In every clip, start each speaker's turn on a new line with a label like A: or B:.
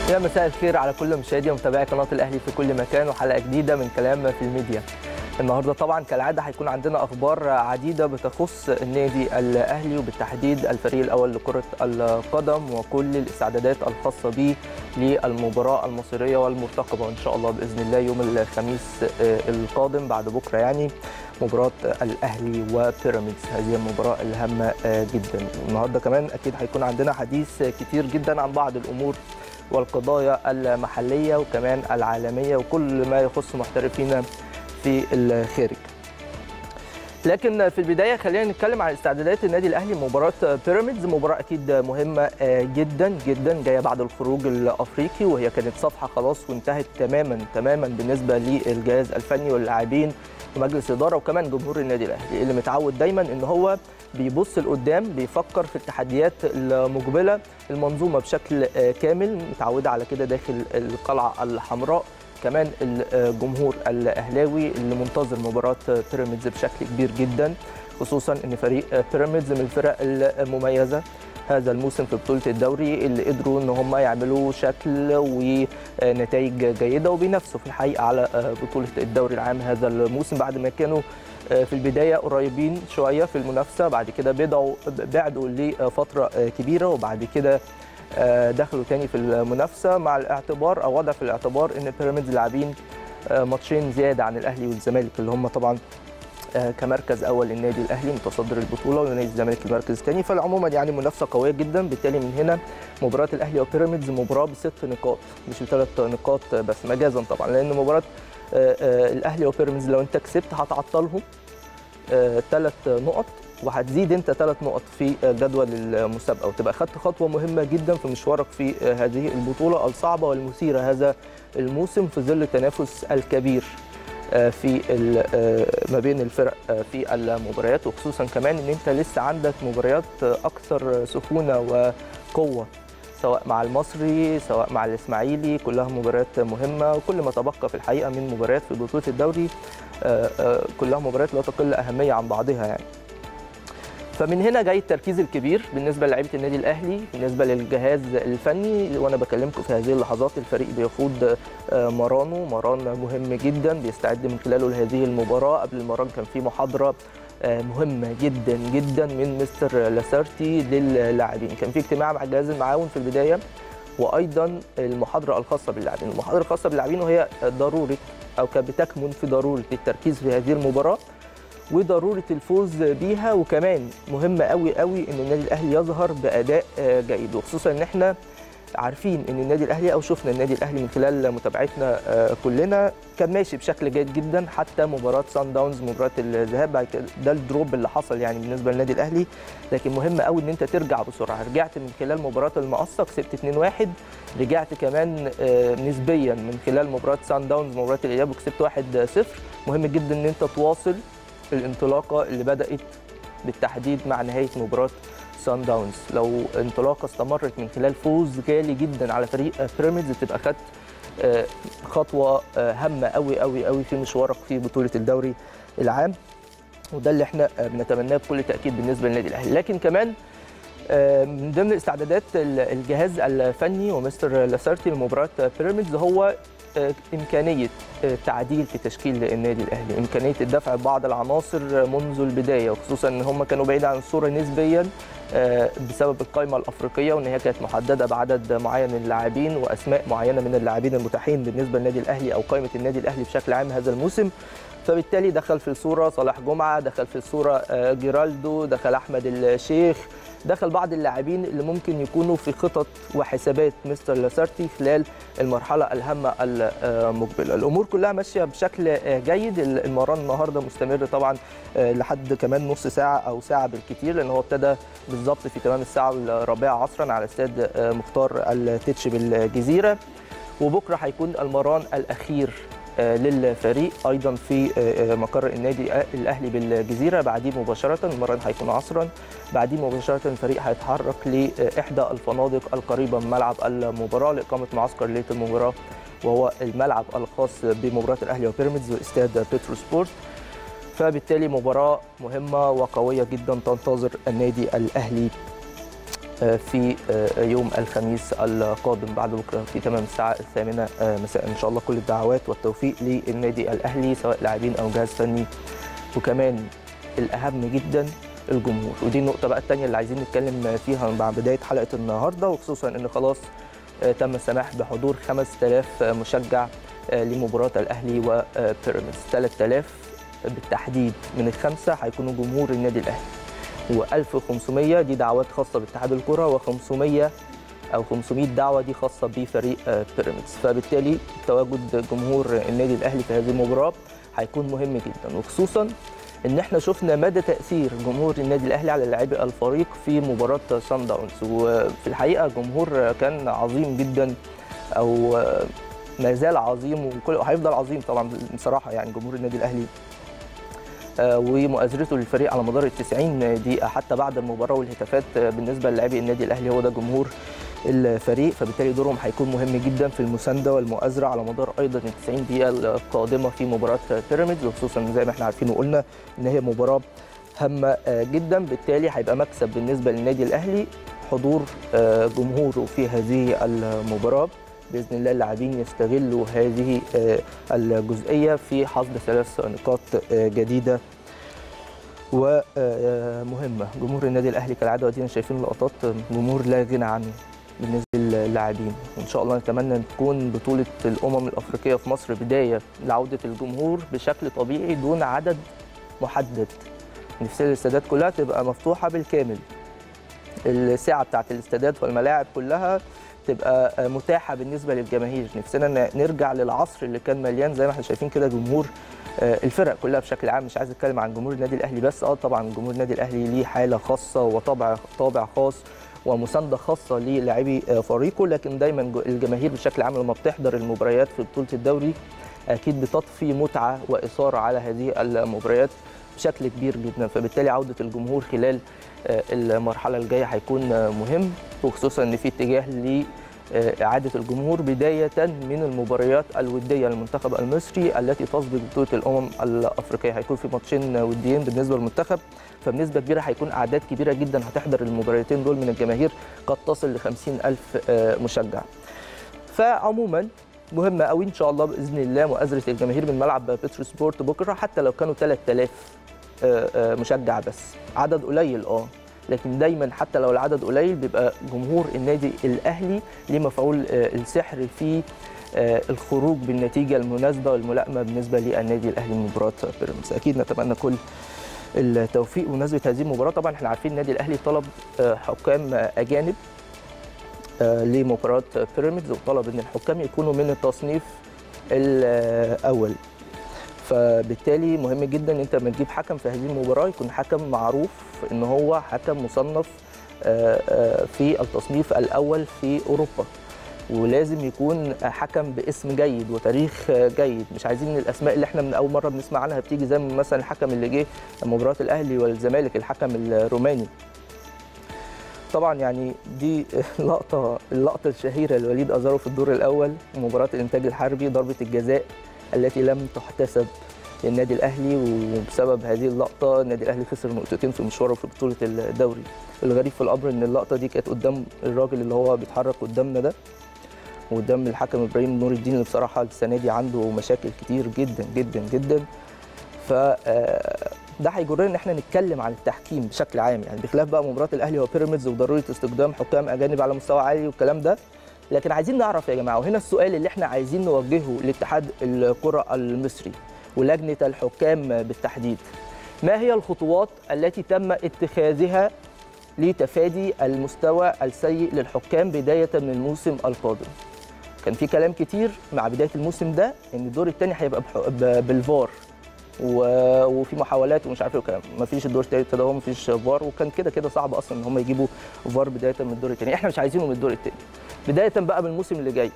A: يا مساء الخير على كل مشاهدي ومتابعي قناه الاهلي في كل مكان وحلقه جديده من كلام في الميديا. النهارده طبعا كالعاده هيكون عندنا اخبار عديده بتخص النادي الاهلي وبالتحديد الفريق الاول لكره القدم وكل الاستعدادات الخاصه به للمباراه المصيريه والمرتقبه ان شاء الله باذن الله يوم الخميس القادم بعد بكره يعني مباراه الاهلي وبيراميدز هذه المباراه الهامه جدا النهارده كمان اكيد هيكون عندنا حديث كتير جدا عن بعض الامور والقضايا المحليه وكمان العالميه وكل ما يخص محترفين في الخارج لكن في البدايه خلينا نتكلم عن استعدادات النادي الاهلي لمباراه بيراميدز مباراه اكيد مهمه جدا جدا جايه بعد الخروج الافريقي وهي كانت صفحه خلاص وانتهت تماما تماما بالنسبه للجهاز الفني واللاعبين ومجلس اداره وكمان جمهور النادي الاهلي اللي متعود دايما ان هو بيبص لقدام بيفكر في التحديات المقبله المنظومه بشكل كامل متعوده على كده داخل القلعه الحمراء كمان الجمهور الاهلاوي اللي منتظر مباراه بيراميدز بشكل كبير جدا خصوصا ان فريق بيراميدز من الفرق المميزه هذا الموسم في بطوله الدوري اللي قدروا ان هم يعملوا شكل ونتائج جيده وبينافسوا في الحقيقه على بطوله الدوري العام هذا الموسم بعد ما كانوا في البدايه قريبين شويه في المنافسه بعد كده بدعوا بعدوا لفتره كبيره وبعد كده دخلوا تاني في المنافسه مع الاعتبار او وضع في الاعتبار ان بيراميدز لاعبين ماتشين زياده عن الاهلي والزمالك اللي هم طبعا كمركز اول للنادي الاهلي متصدر البطوله ونادي الزمالك المركز الثاني فعموما يعني منافسه قويه جدا بالتالي من هنا مباراه الاهلي وبيراميدز مباراه بست نقاط مش بثلاث نقاط بس مجازا طبعا لان مباراه الاهلي وبيراميدز لو انت كسبت هتعطلهم ثلاث نقط وهتزيد انت ثلاث نقط في جدول المسابقه وتبقى خدت خطوه مهمه جدا في مشوارك في هذه البطوله الصعبه والمثيره هذا الموسم في ظل التنافس الكبير في ما بين الفرق في المباريات وخصوصا كمان ان انت لسه عندك مباريات اكثر سخونه وقوه سواء مع المصري سواء مع الاسماعيلي كلها مباريات مهمه وكل ما تبقى في الحقيقه من مباريات في بطوله الدوري كلها مباريات لا تقل اهميه عن بعضها يعني فمن هنا جاي التركيز الكبير بالنسبه للاعيبه النادي الاهلي بالنسبه للجهاز الفني وانا بكلمكم في هذه اللحظات الفريق بيخوض مرانه مران مهم جدا بيستعد من خلاله لهذه المباراه قبل المران كان في محاضره مهمه جدا جدا من مستر لاسارتي للاعبين كان في اجتماع مع الجهاز المعاون في البدايه وايضا المحاضره الخاصه باللاعبين المحاضره الخاصه باللاعبين وهي ضروره او كانت بتكمن في ضروره التركيز في هذه المباراه وضروره الفوز بيها وكمان مهم قوي قوي ان النادي الاهلي يظهر باداء جيد وخصوصا ان احنا عارفين ان النادي الاهلي او شفنا النادي الاهلي من خلال متابعتنا كلنا كان ماشي بشكل جيد جدا حتى مباراه سان داونز مباراه الذهاب بعد ده الدروب اللي حصل يعني بالنسبه للنادي الاهلي لكن مهم قوي ان انت ترجع بسرعه رجعت من خلال مباراه المقصه كسبت 2-1 رجعت كمان نسبيا من خلال مباراه سان داونز مباراه الاياب وكسبت 1-0 مهم جدا ان انت تواصل الانطلاقه اللي بدات بالتحديد مع نهايه مباراه سان داونز لو انطلاقه استمرت من خلال فوز غالي جدا على فريق بيراميدز تبقى خدت خطوه هامه قوي قوي قوي في مشوارك في بطوله الدوري العام وده اللي احنا بنتمناه بكل تاكيد بالنسبه للنادي الاهلي لكن كمان من ضمن استعدادات الجهاز الفني ومستر لاسارتي لمباراه بيراميدز هو امكانيه تعديل في تشكيل النادي الاهلي امكانيه الدفع ببعض العناصر منذ البدايه وخصوصا ان هم كانوا بعيد عن الصوره نسبيا بسبب القائمه الافريقيه وان هي كانت محدده بعدد معين من اللاعبين واسماء معينه من اللاعبين المتاحين بالنسبه للنادي الاهلي او قائمه النادي الاهلي بشكل عام هذا الموسم فبالتالي دخل في الصوره صلاح جمعه دخل في الصوره جيرالدو دخل احمد الشيخ دخل بعض اللاعبين اللي ممكن يكونوا في خطط وحسابات مستر لاسارتي خلال المرحله الهامه المقبله الامور كلها ماشيه بشكل جيد المران النهارده مستمر طبعا لحد كمان نص ساعه او ساعه بالكثير لان هو ابتدى بالظبط في تمام الساعه الرابعه عصرا على استاد مختار التتش بالجزيره وبكره هيكون المران الاخير للفريق ايضا في مقر النادي الاهلي بالجزيره بعديه مباشره المره هيكون عصرا بعديه مباشره الفريق هيتحرك لاحدى الفنادق القريبه من ملعب المباراه لاقامه معسكر ليله المباراه وهو الملعب الخاص بمباراه الاهلي وبيراميدز واستاد بيترو سبورت فبالتالي مباراه مهمه وقويه جدا تنتظر النادي الاهلي في يوم الخميس القادم بعد بكره في تمام الساعه الثامنه مساء ان شاء الله كل الدعوات والتوفيق للنادي الاهلي سواء لاعبين او جهاز فني وكمان الاهم جدا الجمهور ودي النقطه بقى الثانيه اللي عايزين نتكلم فيها مع بدايه حلقه النهارده وخصوصا ان خلاص تم السماح بحضور 5000 مشجع لمباراه الاهلي وبيراميدز 3000 بالتحديد من الخمسه هيكونوا جمهور النادي الاهلي و1500 دي دعوات خاصه باتحاد الكره و500 او 500 دعوه دي خاصه بفريق بيراميدز فبالتالي تواجد جمهور النادي الاهلي في هذه المباراه هيكون مهم جدا وخصوصا ان احنا شفنا مدى تاثير جمهور النادي الاهلي على لاعبي الفريق في مباراه سان داونز وفي الحقيقه جمهور كان عظيم جدا او ما زال عظيم وكل هيفضل عظيم طبعا بصراحه يعني جمهور النادي الاهلي ومؤازرته للفريق على مدار ال 90 دقيقه حتى بعد المباراه والهتافات بالنسبه للاعبي النادي الاهلي هو ده جمهور الفريق فبالتالي دورهم هيكون مهم جدا في المسانده والمؤازره على مدار ايضا ال 90 دقيقه القادمه في مباراه بيراميدز وخصوصا زي ما احنا عارفين وقلنا ان هي مباراه هامه جدا بالتالي هيبقى مكسب بالنسبه للنادي الاهلي حضور جمهوره في هذه المباراه باذن الله اللاعبين يستغلوا هذه الجزئيه في حصد ثلاث نقاط جديده ومهمه جمهور النادي الاهلي كالعاده ودينا شايفين اللقطات جمهور لا غنى عنه بالنسبه للاعبين وان شاء الله نتمنى تكون بطوله الامم الافريقيه في مصر بدايه لعوده الجمهور بشكل طبيعي دون عدد محدد نفسنا الاستادات كلها تبقى مفتوحه بالكامل السعه بتاعت الاستادات والملاعب كلها تبقى متاحه بالنسبه للجماهير نفسنا نرجع للعصر اللي كان مليان زي ما احنا شايفين كده جمهور الفرق كلها بشكل عام مش عايز اتكلم عن جمهور النادي الاهلي بس اه طبعا جمهور النادي الاهلي ليه حاله خاصه وطابع طابع خاص ومسانده خاصه للاعبي فريقه لكن دايما الجماهير بشكل عام لما بتحضر المباريات في بطوله الدوري اكيد بتضفي متعه واثاره على هذه المباريات بشكل كبير جدا فبالتالي عوده الجمهور خلال المرحله الجايه هيكون مهم وخصوصا ان في اتجاه ل إعادة الجمهور بداية من المباريات الودية للمنتخب المصري التي تسبق بطولة الأمم الأفريقية هيكون في ماتشين وديين بالنسبة للمنتخب فبنسبة كبيرة هيكون أعداد كبيرة جدا هتحضر المباراتين دول من الجماهير قد تصل ل ألف مشجع فعموما مهمة قوي إن شاء الله بإذن الله مؤازرة الجماهير من ملعب بترو سبورت بكرة حتى لو كانوا 3000 مشجع بس عدد قليل اه لكن دايما حتى لو العدد قليل بيبقى جمهور النادي الاهلي ليه مفعول السحر في الخروج بالنتيجه المناسبه والملائمه بالنسبه للنادي الاهلي من مباراه بيراميدز اكيد نتمنى كل التوفيق بمناسبه هذه المباراه طبعا احنا عارفين النادي الاهلي طلب حكام اجانب لمباراه بيراميدز وطلب ان الحكام يكونوا من التصنيف الاول فبالتالي مهم جدا ان انت لما تجيب حكم في هذه المباراه يكون حكم معروف ان هو حكم مصنف في التصنيف الاول في اوروبا ولازم يكون حكم باسم جيد وتاريخ جيد مش عايزين الاسماء اللي احنا من اول مره بنسمع عنها بتيجي زي مثلا الحكم اللي جه مباراه الاهلي والزمالك الحكم الروماني طبعا يعني دي لقطه اللقطه الشهيره لوليد ازارو في الدور الاول مباراه الانتاج الحربي ضربه الجزاء التي لم تحتسب للنادي الاهلي وبسبب هذه اللقطه النادي الاهلي خسر نقطتين في مشواره في بطوله الدوري الغريب في الامر ان اللقطه دي كانت قدام الراجل اللي هو بيتحرك قدامنا ده وقدام الحكم ابراهيم نور الدين اللي بصراحه السنه دي عنده مشاكل كتير جدا جدا جدا ف ده هيجرنا ان احنا نتكلم عن التحكيم بشكل عام يعني بخلاف بقى مباراه الاهلي وبيراميدز وضروره استخدام حكام اجانب على مستوى عالي والكلام ده لكن عايزين نعرف يا جماعه وهنا السؤال اللي احنا عايزين نوجهه لاتحاد الكره المصري ولجنه الحكام بالتحديد ما هي الخطوات التي تم اتخاذها لتفادي المستوى السيء للحكام بدايه من الموسم القادم كان في كلام كتير مع بدايه الموسم ده ان الدور الثاني هيبقى بالفار وفي محاولات ومش عارف ايه وكلام ما فيش الدور الثالث ده ما فيش فار وكان كده كده صعب اصلا ان هم يجيبوا فار بدايه من الدور الثاني احنا مش عايزينه من الدور الثاني بدايه بقى من الموسم اللي جاي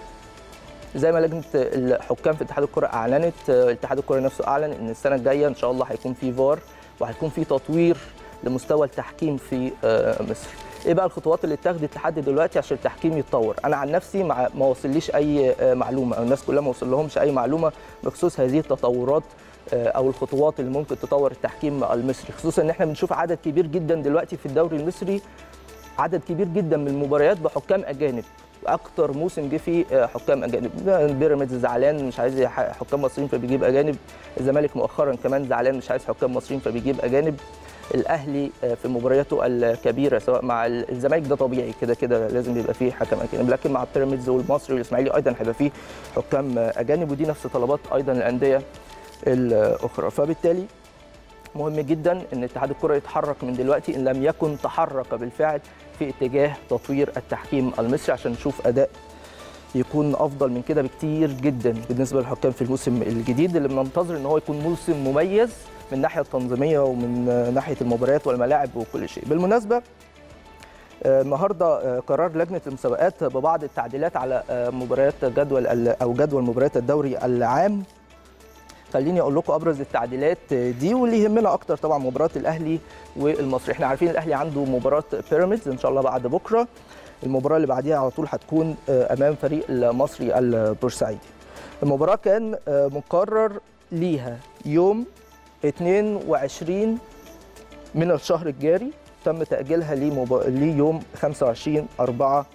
A: زي ما لجنه الحكام في اتحاد الكره اعلنت اتحاد الكره نفسه اعلن ان السنه الجايه ان شاء الله هيكون في فار وهيكون في تطوير لمستوى التحكيم في مصر ايه بقى الخطوات اللي اتخذت لحد دلوقتي عشان التحكيم يتطور انا عن نفسي ما وصليش اي معلومه او الناس كلها ما وصل لهمش اي معلومه بخصوص هذه التطورات او الخطوات اللي ممكن تطور التحكيم المصري خصوصا ان احنا بنشوف عدد كبير جدا دلوقتي في الدوري المصري عدد كبير جدا من المباريات بحكام اجانب اكتر موسم جه فيه حكام اجانب بيراميدز زعلان مش عايز حكام مصريين فبيجيب اجانب الزمالك مؤخرا كمان زعلان مش عايز حكام مصريين فبيجيب اجانب الاهلي في مبارياته الكبيره سواء مع الزمالك ده طبيعي كده كده لازم يبقى فيه حكم اجانب لكن مع بيراميدز والمصري والاسماعيلي ايضا هيبقى فيه حكام اجانب ودي نفس طلبات ايضا الانديه الاخرى فبالتالي مهم جدا ان اتحاد الكره يتحرك من دلوقتي ان لم يكن تحرك بالفعل في اتجاه تطوير التحكيم المصري عشان نشوف اداء يكون افضل من كده بكتير جدا بالنسبه للحكام في الموسم الجديد اللي بننتظر ان هو يكون موسم مميز من الناحيه التنظيميه ومن ناحيه المباريات والملاعب وكل شيء بالمناسبه النهارده قرار لجنه المسابقات ببعض التعديلات على مباريات جدول او جدول مباريات الدوري العام خليني اقول لكم ابرز التعديلات دي واللي يهمنا اكتر طبعا مباراه الاهلي والمصري احنا عارفين الاهلي عنده مباراه بيراميدز ان شاء الله بعد بكره المباراه اللي بعديها على طول هتكون امام فريق المصري البورسعيدي المباراه كان مقرر ليها يوم 22 من الشهر الجاري تم تاجيلها ليوم 25 4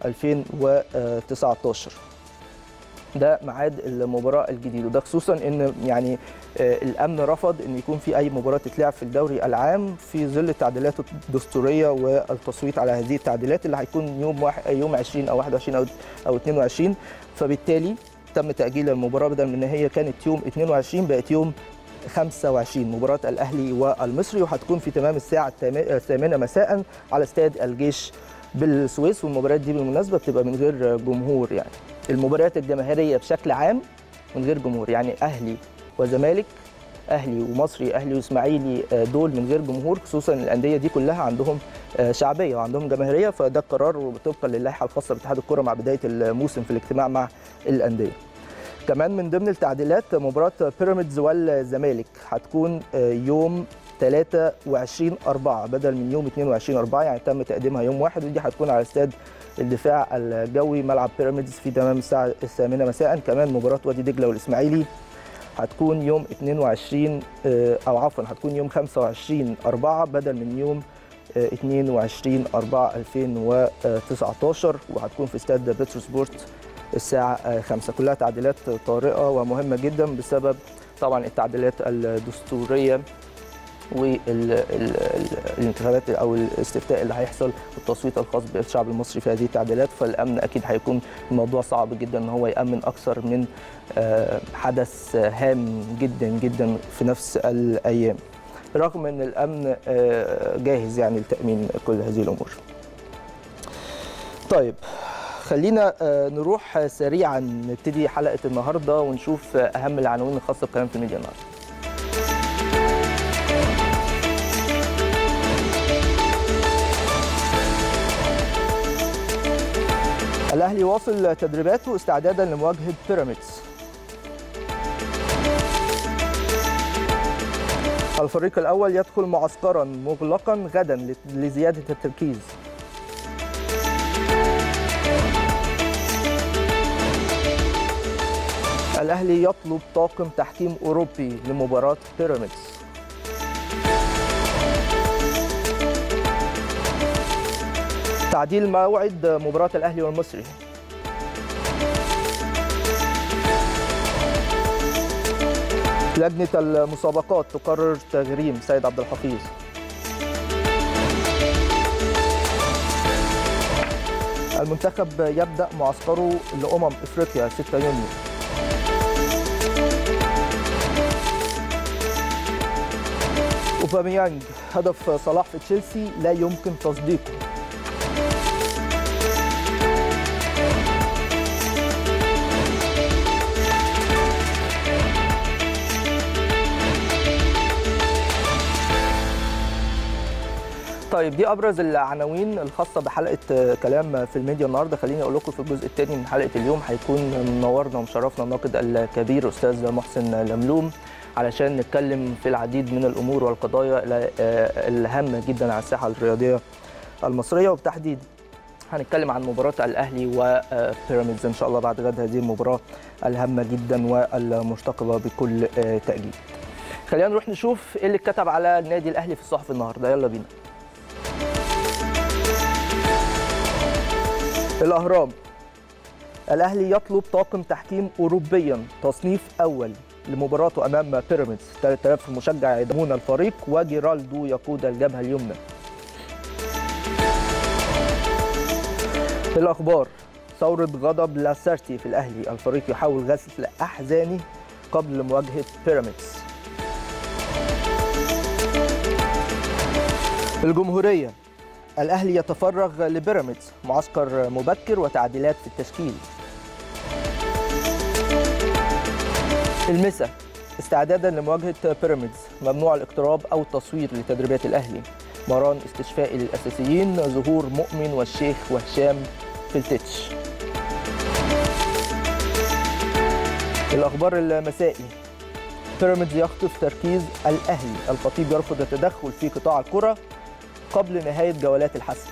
A: 2019 ده ميعاد المباراه الجديد وده خصوصا ان يعني الامن رفض ان يكون في اي مباراه تتلعب في الدوري العام في ظل التعديلات الدستوريه والتصويت على هذه التعديلات اللي هيكون يوم واحد يوم 20 او 21 او او 22 فبالتالي تم تاجيل المباراه بدل من ان هي كانت يوم 22 بقت يوم 25 مباراه الاهلي والمصري وهتكون في تمام الساعه الثامنه مساء على استاد الجيش بالسويس والمباريات دي بالمناسبه بتبقى من غير جمهور يعني المباريات الجماهيريه بشكل عام من غير جمهور يعني اهلي وزمالك اهلي ومصري اهلي واسماعيلي دول من غير جمهور خصوصا الانديه دي كلها عندهم شعبيه وعندهم جماهيريه فده قرار طبقا للائحه الخاصه باتحاد الكره مع بدايه الموسم في الاجتماع مع الانديه كمان من ضمن التعديلات مباراه بيراميدز والزمالك هتكون يوم 23 4 بدل من يوم 22 4 يعني تم تقديمها يوم واحد ودي هتكون على استاد الدفاع الجوي ملعب بيراميدز في تمام الساعه الثامنه مساء كمان مباراه وادي دجله والاسماعيلي هتكون يوم 22 او عفوا هتكون يوم 25 4 بدل من يوم 22 4 2019 وهتكون في استاد بتروسبورت الساعه 5 كلها تعديلات طارئه ومهمه جدا بسبب طبعا التعديلات الدستوريه والانتخابات او الاستفتاء اللي هيحصل والتصويت الخاص بالشعب المصري في هذه التعديلات فالامن اكيد هيكون الموضوع صعب جدا ان هو يامن اكثر من حدث هام جدا جدا في نفس الايام رغم ان الامن جاهز يعني لتامين كل هذه الامور طيب خلينا نروح سريعا نبتدي حلقه النهارده ونشوف اهم العناوين الخاصه بكلام في الميديا النهارده الاهلي واصل تدريباته استعدادا لمواجهه بيراميدز الفريق الاول يدخل معسكرا مغلقا غدا لزياده التركيز الاهلي يطلب طاقم تحكيم اوروبي لمباراه بيراميدز تعديل موعد مباراة الأهلي والمصري لجنة المسابقات تقرر تغريم سيد عبد الحفيظ المنتخب يبدأ معسكره لأمم إفريقيا 6 يونيو أوباميانج هدف صلاح في تشيلسي لا يمكن تصديقه طيب دي ابرز العناوين الخاصه بحلقه كلام في الميديا النهارده خليني اقول لكم في الجزء الثاني من حلقه اليوم هيكون منورنا ومشرفنا الناقد الكبير استاذ محسن لملوم علشان نتكلم في العديد من الامور والقضايا الهامه جدا على الساحه الرياضيه المصريه وبالتحديد هنتكلم عن مباراة الأهلي وبيراميدز إن شاء الله بعد غد هذه المباراة الهامة جدا والمرتقبة بكل تأكيد. خلينا نروح نشوف إيه اللي اتكتب على النادي الأهلي في الصحف النهارده يلا بينا. الأهرام الأهلي يطلب طاقم تحكيم أوروبيا تصنيف أول لمباراته أمام بيراميدز 3000 مشجع يدعمون الفريق وجيرالدو يقود الجبهة اليمنى الأخبار ثورة غضب لاسارتي في الأهلي الفريق يحاول غسل أحزانه قبل مواجهة بيراميدز الجمهورية الأهلي يتفرغ لبيراميدز معسكر مبكر وتعديلات في التشكيل المسا استعدادا لمواجهة بيراميدز ممنوع الاقتراب أو التصوير لتدريبات الأهلي مران استشفائي للأساسيين ظهور مؤمن والشيخ وهشام في التتش الأخبار المسائي بيراميدز يخطف تركيز الأهلي الخطيب يرفض التدخل في قطاع الكرة قبل نهاية جولات الحسم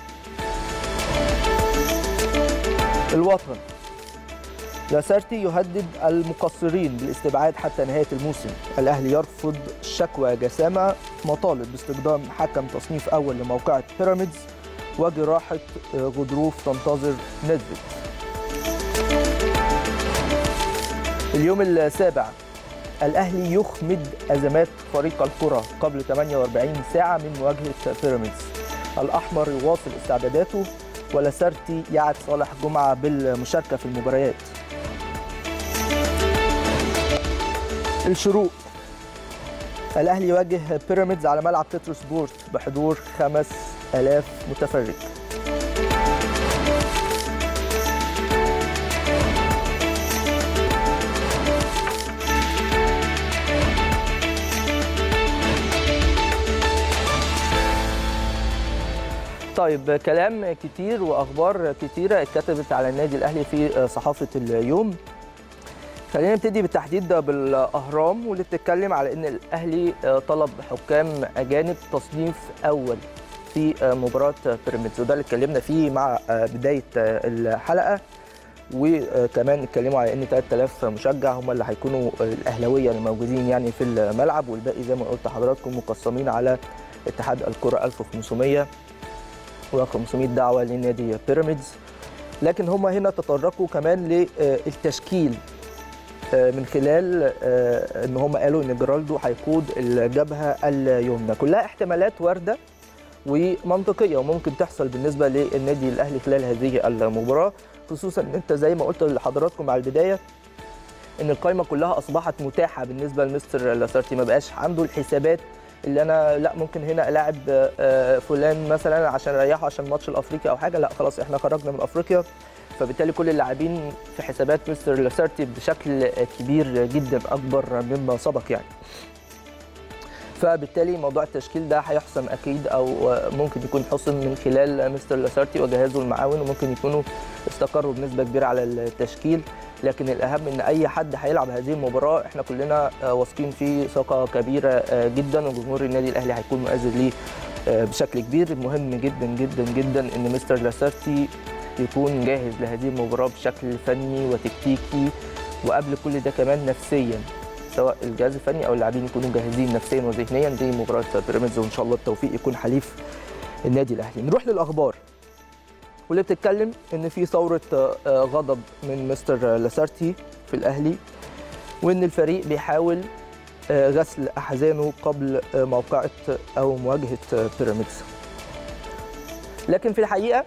A: الوطن لاسارتي يهدد المقصرين بالاستبعاد حتى نهاية الموسم الأهلي يرفض شكوى جسامة مطالب باستخدام حكم تصنيف أول لموقعة بيراميدز وجراحة غضروف تنتظر ندفت اليوم السابع الأهلي يخمد أزمات فريق الكرة قبل 48 ساعة من مواجهة بيراميدز الأحمر يواصل استعداداته ولاسارتي يعد صالح جمعة بالمشاركة في المباريات الشروق الأهلي يواجه بيراميدز على ملعب تترو سبورت بحضور 5000 متفرج طيب كلام كتير واخبار كتيره اتكتبت على النادي الاهلي في صحافه اليوم خلينا نبتدي بالتحديد بالاهرام واللي بتتكلم على ان الاهلي طلب حكام اجانب تصنيف اول في مباراه بيراميدز وده اللي اتكلمنا فيه مع بدايه الحلقه وكمان اتكلموا على ان 3000 مشجع هم اللي هيكونوا الاهلاويه الموجودين يعني في الملعب والباقي زي ما قلت لحضراتكم مقسمين على اتحاد الكره 1500 و500 دعوه لنادي بيراميدز لكن هم هنا تطرقوا كمان للتشكيل من خلال ان هم قالوا ان جيرالدو هيقود الجبهه اليمنى كلها احتمالات وارده ومنطقيه وممكن تحصل بالنسبه للنادي الاهلي خلال هذه المباراه خصوصا ان انت زي ما قلت لحضراتكم على البدايه ان القائمه كلها اصبحت متاحه بالنسبه لمستر لاسارتي ما بقاش عنده الحسابات اللي انا لا ممكن هنا الاعب فلان مثلا عشان اريحه عشان ماتش الافريقي او حاجه لا خلاص احنا خرجنا من افريقيا فبالتالي كل اللاعبين في حسابات مستر لاسارتي بشكل كبير جدا اكبر مما سبق يعني فبالتالي موضوع التشكيل ده هيحسم اكيد او ممكن يكون حسم من خلال مستر لاسارتي وجهازه المعاون وممكن يكونوا استقروا بنسبه كبيره على التشكيل لكن الاهم ان اي حد هيلعب هذه المباراه احنا كلنا واثقين فيه ثقه كبيره جدا وجمهور النادي الاهلي هيكون مؤازر ليه بشكل كبير مهم جدا جدا جدا ان مستر لاسارتي يكون جاهز لهذه المباراه بشكل فني وتكتيكي وقبل كل ده كمان نفسيا سواء الجهاز الفني او اللاعبين يكونوا جاهزين نفسيا وذهنيا دي مباراه بيراميدز وان شاء الله التوفيق يكون حليف النادي الاهلي نروح للاخبار واللي بتتكلم ان في ثوره غضب من مستر لاسارتي في الاهلي وان الفريق بيحاول غسل احزانه قبل موقعه او مواجهه بيراميدز لكن في الحقيقه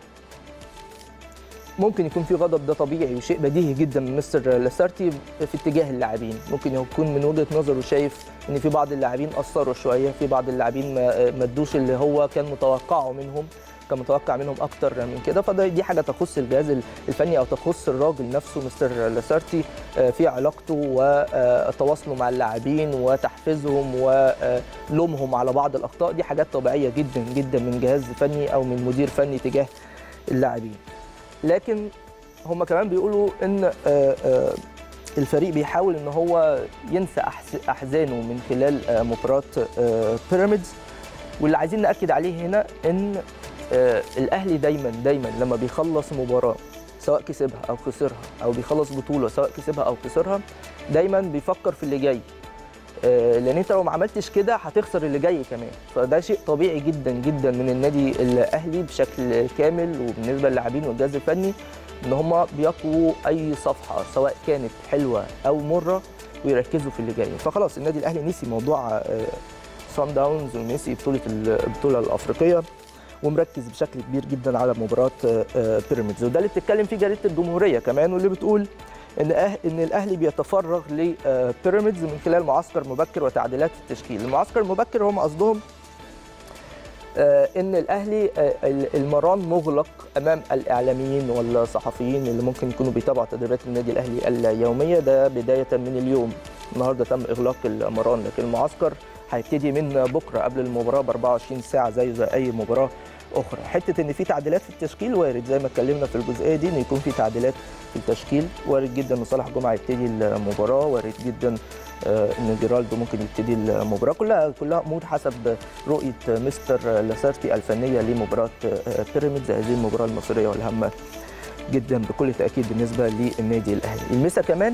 A: ممكن يكون في غضب ده طبيعي وشيء بديهي جدا من مستر لاسارتي في اتجاه اللاعبين ممكن يكون من وجهه نظره شايف ان في بعض اللاعبين قصروا شويه في بعض اللاعبين ما ادوش اللي هو كان متوقعه منهم كان متوقع منهم اكتر من كده فده دي حاجه تخص الجهاز الفني او تخص الراجل نفسه مستر لاسارتي في علاقته وتواصله مع اللاعبين وتحفيزهم ولومهم على بعض الاخطاء دي حاجات طبيعيه جدا جدا من جهاز فني او من مدير فني تجاه اللاعبين لكن هم كمان بيقولوا ان الفريق بيحاول ان هو ينسى احزانه من خلال مباراه بيراميدز واللي عايزين ناكد عليه هنا ان الاهلي دايما دايما لما بيخلص مباراه سواء كسبها او خسرها او بيخلص بطوله سواء كسبها او خسرها دايما بيفكر في اللي جاي آه، لان انت لو ما عملتش كده هتخسر اللي جاي كمان فده شيء طبيعي جدا جدا من النادي الاهلي بشكل كامل وبالنسبه للاعبين والجهاز الفني ان هم بيقووا اي صفحه سواء كانت حلوه او مره ويركزوا في اللي جاي فخلاص النادي الاهلي نسي موضوع سان داونز ونسي بطوله البطوله الافريقيه ومركز بشكل كبير جدا على مباراه آه، آه، بيراميدز وده اللي بتتكلم فيه جريده الجمهوريه كمان واللي بتقول ان أه ان الاهلي بيتفرغ لبيراميدز من خلال معسكر مبكر وتعديلات في التشكيل المعسكر المبكر هم قصدهم آه، ان الاهلي آه، المران مغلق امام الاعلاميين والصحفيين اللي ممكن يكونوا بيتابعوا تدريبات النادي الاهلي اليوميه ده بدايه من اليوم النهارده تم اغلاق المران لكن المعسكر هيبتدي من بكره قبل المباراه ب 24 ساعه زي زي اي مباراه اخرى حته ان في تعديلات في التشكيل وارد زي ما اتكلمنا في الجزئيه دي ان يكون في تعديلات في التشكيل وارد جدا ان صالح جمعه يبتدي المباراه وارد جدا آه، ان جيرالدو ممكن يبتدي المباراه كلها كلها امور حسب رؤيه مستر لاسارتي الفنيه لمباراه آه، بيراميدز هذه المباراه المصريه والهامه جدا بكل تاكيد بالنسبه للنادي الاهلي المسا كمان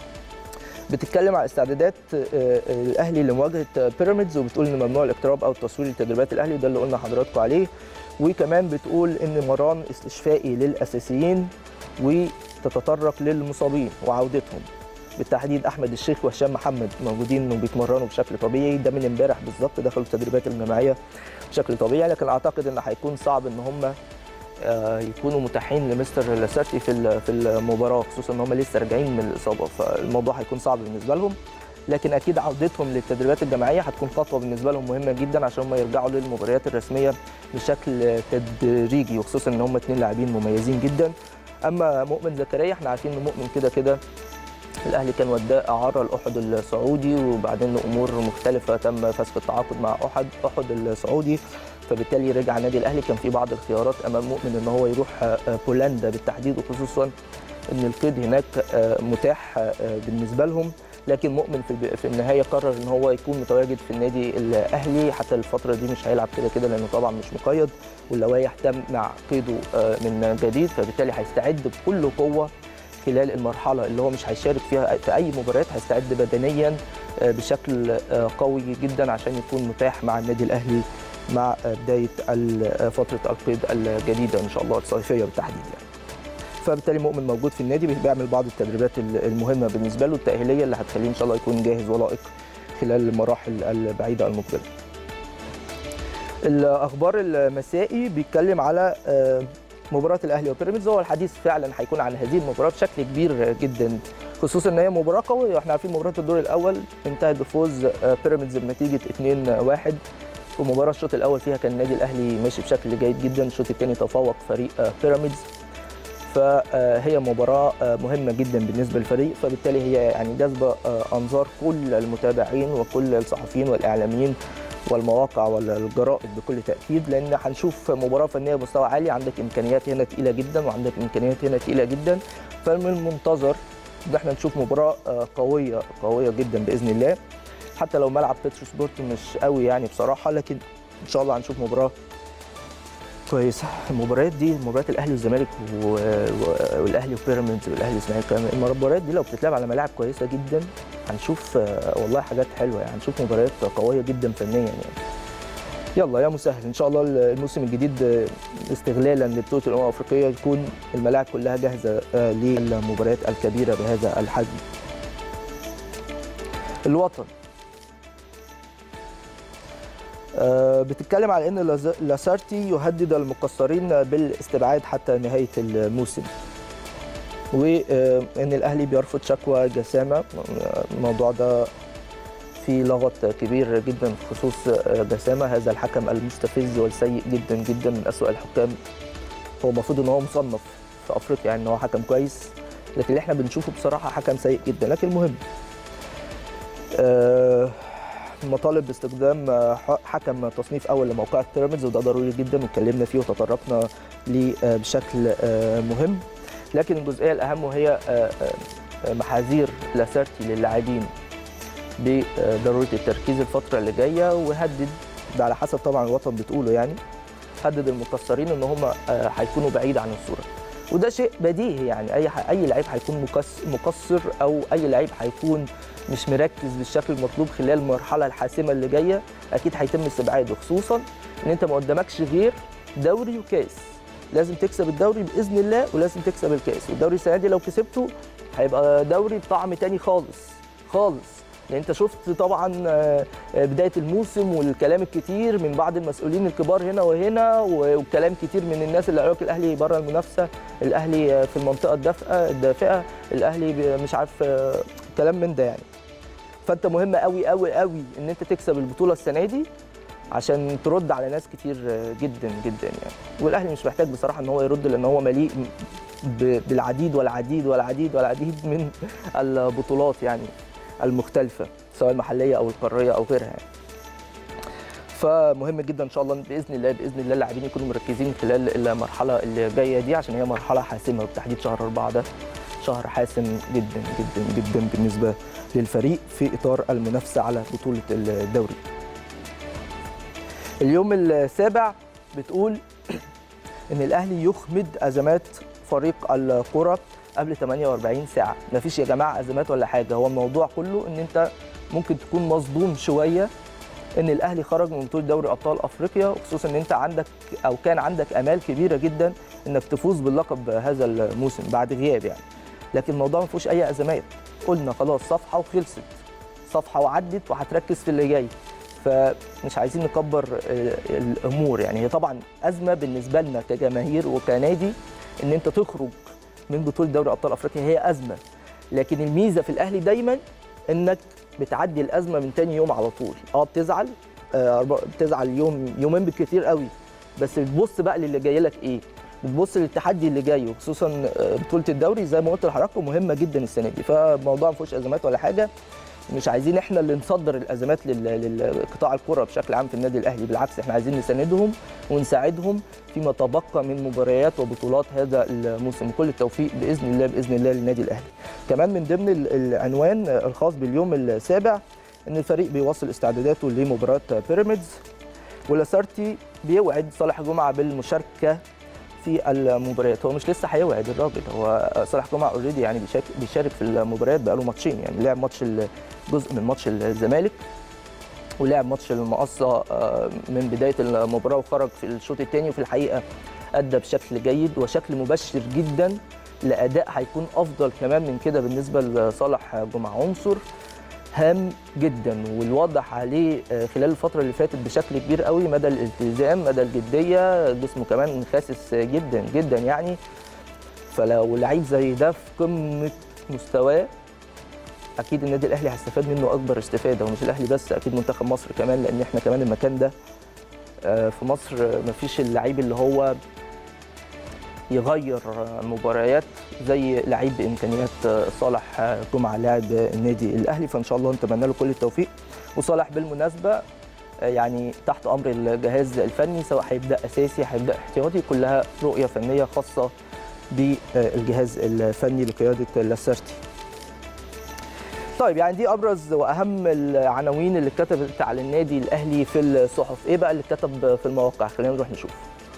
A: بتتكلم على استعدادات آه، الاهلي لمواجهه بيراميدز وبتقول ان ممنوع الاقتراب او التصوير لتدريبات الاهلي وده اللي قلنا لحضراتكم عليه وكمان بتقول ان مران استشفائي للاساسيين وتتطرق للمصابين وعودتهم بالتحديد احمد الشيخ وهشام محمد موجودين وبيتمرنوا بشكل طبيعي ده من امبارح بالظبط دخلوا التدريبات الجماعيه بشكل طبيعي لكن اعتقد ان هيكون صعب ان هم آه، يكونوا متاحين لمستر لاسارتي في في المباراه خصوصا ان هم لسه راجعين من الاصابه فالموضوع هيكون صعب بالنسبه لهم لكن اكيد عودتهم للتدريبات الجماعيه هتكون خطوه بالنسبه لهم مهمه جدا عشان هم يرجعوا للمباريات الرسميه بشكل تدريجي وخصوصا ان هم اثنين لاعبين مميزين جدا اما مؤمن زكريا احنا عارفين ان مؤمن كده كده الاهلي كان وداه اعاره الاحد السعودي وبعدين لامور مختلفه تم فسخ التعاقد مع احد احد السعودي فبالتالي رجع النادي الاهلي كان في بعض الخيارات امام مؤمن ان هو يروح آه، بولندا بالتحديد وخصوصا ان القيد هناك آه، متاح آه، بالنسبه لهم لكن مؤمن في في النهايه قرر ان هو يكون متواجد في النادي الاهلي حتى الفتره دي مش هيلعب كده كده لانه طبعا مش مقيد واللوائح تمنع قيده من جديد فبالتالي هيستعد بكل قوه خلال المرحله اللي هو مش هيشارك فيها في اي مباريات هيستعد بدنيا آه، بشكل آه، قوي جدا عشان يكون متاح مع النادي الاهلي مع بدايه فتره القيد الجديده ان شاء الله الصيفيه بالتحديد يعني. فبالتالي مؤمن موجود في النادي بيعمل بعض التدريبات المهمه بالنسبه له التاهيليه اللي هتخليه ان شاء الله يكون جاهز ولائق خلال المراحل البعيده المقبله. الاخبار المسائي بيتكلم على آه، مباراه الاهلي وبيراميدز هو الحديث فعلا هيكون عن هذه المباراه بشكل كبير جدا خصوصا ان هي مباراه قويه واحنا عارفين مباراه الدور الاول انتهت بفوز آه، بيراميدز بنتيجه 2-1 ومباراه الشوط الاول فيها كان النادي الاهلي ماشي بشكل جيد جدا الشوط الثاني تفوق فريق آه، بيراميدز فهي مباراة آه، مهمة جدا بالنسبة للفريق فبالتالي هي يعني جذب أنظار كل المتابعين وكل الصحفيين والإعلاميين والمواقع والجرائد بكل تاكيد لان هنشوف مباراه فنيه بمستوى عالي عندك امكانيات هنا تقيله جدا وعندك امكانيات هنا تقيله جدا فمن المنتظر ان احنا نشوف مباراه آه، قويه قويه جدا باذن الله حتى لو ملعب بيتروسبورت مش قوي يعني بصراحه لكن ان شاء الله هنشوف مباراه كويسه المباريات دي مباريات الاهلي والزمالك والاهلي وبيراميدز والاهلي والاسماعيلي المباريات دي لو بتتلعب على ملاعب كويسه جدا هنشوف آه، والله حاجات حلوه يعني هنشوف مباريات قويه جدا فنيا يعني يلا يا مسهل ان شاء الله الموسم الجديد آه، استغلالا لبطوله الامم الافريقيه تكون الملاعب كلها جاهزه آه، للمباريات الكبيره بهذا الحجم الوطن بتتكلم على ان لاسارتي يهدد المقصرين بالاستبعاد حتى نهايه الموسم وان الاهلي بيرفض شكوى جسامه الموضوع ده في لغط كبير جدا بخصوص جسامه هذا الحكم المستفز والسيء جدا جدا من اسوء الحكام هو المفروض ان هو مصنف في افريقيا يعني ان هو حكم كويس لكن اللي احنا بنشوفه بصراحه حكم سيء جدا لكن المهم آه، مطالب باستخدام حكم تصنيف اول لموقع بيراميدز وده ضروري جدا واتكلمنا فيه وتطرقنا ليه بشكل آه، مهم لكن الجزئيه الاهم وهي آه، آه، محاذير لاسارتي للاعبين بضروره التركيز الفتره اللي جايه وهدد ده على حسب طبعا الوطن بتقوله يعني هدد المقصرين ان هم آه، هيكونوا بعيد عن الصوره وده شيء بديهي يعني اي ح- اي لعيب هيكون مكس- مقصر او اي لعيب هيكون مش مركز بالشكل المطلوب خلال المرحله الحاسمه اللي جايه اكيد هيتم استبعاده خصوصا ان انت ما قدامكش غير دوري وكاس لازم تكسب الدوري باذن الله ولازم تكسب الكاس والدوري السنه دي لو كسبته هيبقى دوري بطعم تاني خالص خالص لان انت شفت طبعا آه، آه، بدايه الموسم والكلام الكتير من بعض المسؤولين الكبار هنا وهنا وكلام كتير من الناس اللي قالوا لك الاهلي بره المنافسه الاهلي آه، في المنطقه الدافئه الدافئه الاهلي ب- مش عارف آه، كلام من ده يعني فانت مهم قوي قوي قوي ان انت تكسب البطوله السنه دي عشان ترد على ناس كتير آه، جدا جدا يعني والاهلي مش محتاج بصراحه ان هو يرد لان هو مليء ب- بالعديد والعديد والعديد والعديد من البطولات يعني المختلفه سواء المحليه او القاريه او غيرها يعني. فمهم جدا ان شاء الله باذن الله باذن الله اللاعبين يكونوا مركزين خلال المرحله اللي جايه دي عشان هي مرحله حاسمه وبتحديد شهر أربعة ده شهر حاسم جدا جدا جدا بالنسبه للفريق في اطار المنافسه على بطوله الدوري. اليوم السابع بتقول ان الاهلي يخمد ازمات فريق الكره قبل 48 ساعه مفيش يا جماعه ازمات ولا حاجه هو الموضوع كله ان انت ممكن تكون مصدوم شويه ان الاهلي خرج من بطوله دوري ابطال افريقيا وخصوصا ان انت عندك او كان عندك امال كبيره جدا انك تفوز باللقب هذا الموسم بعد غياب يعني لكن الموضوع ما فيهوش اي ازمات قلنا خلاص صفحه وخلصت صفحه وعدت وهتركز في اللي جاي فمش عايزين نكبر آه، الامور يعني هي طبعا ازمه بالنسبه لنا كجماهير وكنادي ان انت تخرج من بطوله دوري ابطال افريقيا هي ازمه لكن الميزه في الاهلي دايما انك بتعدي الازمه من تاني يوم على طول اه بتزعل آه بتزعل يوم يومين بالكتير قوي بس بتبص بقى للي جاي لك ايه بتبص للتحدي اللي جاي وخصوصا آه، بطوله الدوري زي ما قلت لحضراتكم مهمه جدا السنه دي فالموضوع ما فيهوش ازمات ولا حاجه مش عايزين احنا اللي نصدر الازمات لل- للقطاع الكره بشكل عام في النادي الاهلي بالعكس احنا عايزين نساندهم ونساعدهم فيما تبقى من مباريات وبطولات هذا الموسم كل التوفيق باذن الله باذن الله للنادي الاهلي كمان من ضمن ال- العنوان الخاص باليوم السابع ان الفريق بيواصل استعداداته لمباراه بيراميدز ولاسارتي بيوعد صالح جمعه بالمشاركه في المباريات هو مش لسه هيوعد الراجل هو صالح جمعه اوريدي يعني بيشارك, بيشارك في المباريات بقاله ماتشين يعني لعب ماتش ال- جزء من ماتش الزمالك ولعب ماتش المقصه آه، من بدايه المباراه وخرج في الشوط الثاني وفي الحقيقه ادى بشكل جيد وشكل مبشر جدا لاداء هيكون افضل كمان من كده بالنسبه لصالح جمعه عنصر هام جدا والواضح عليه آه، خلال الفتره اللي فاتت بشكل كبير قوي مدى الالتزام مدى الجديه جسمه كمان خاسس جدا جدا يعني فلو لعيب زي ده في قمه مستواه اكيد النادي الاهلي هيستفاد منه اكبر استفاده ومش الاهلي بس اكيد منتخب مصر كمان لان احنا كمان المكان ده آه، في مصر آه، مفيش اللعيب اللي هو يغير آه، مباريات زي لعيب بامكانيات آه، صالح آه، جمعه لاعب آه، النادي الاهلي فان شاء الله نتمنى له كل التوفيق وصالح بالمناسبه آه، يعني تحت امر الجهاز الفني سواء هيبدا اساسي هيبدا احتياطي كلها رؤيه فنيه خاصه بالجهاز الفني لقياده لاسارتي طيب يعني دي ابرز واهم العناوين اللي اتكتبت على النادي الاهلي في الصحف ايه بقى اللي اتكتب في المواقع خلينا نروح نشوف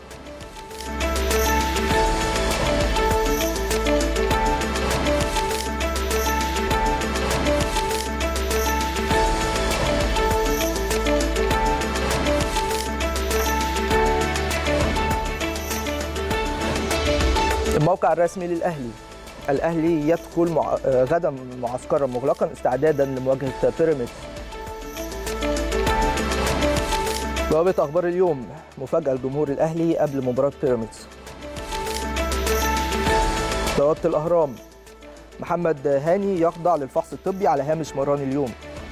A: الموقع الرسمي للاهلي الاهلي يدخل مع... آه، غدا معسكرا مغلقا استعدادا لمواجهه بيراميدز بوابه اخبار اليوم مفاجاه لجمهور الاهلي قبل مباراه بيراميدز بوابه الاهرام محمد هاني يخضع للفحص الطبي على هامش مران اليوم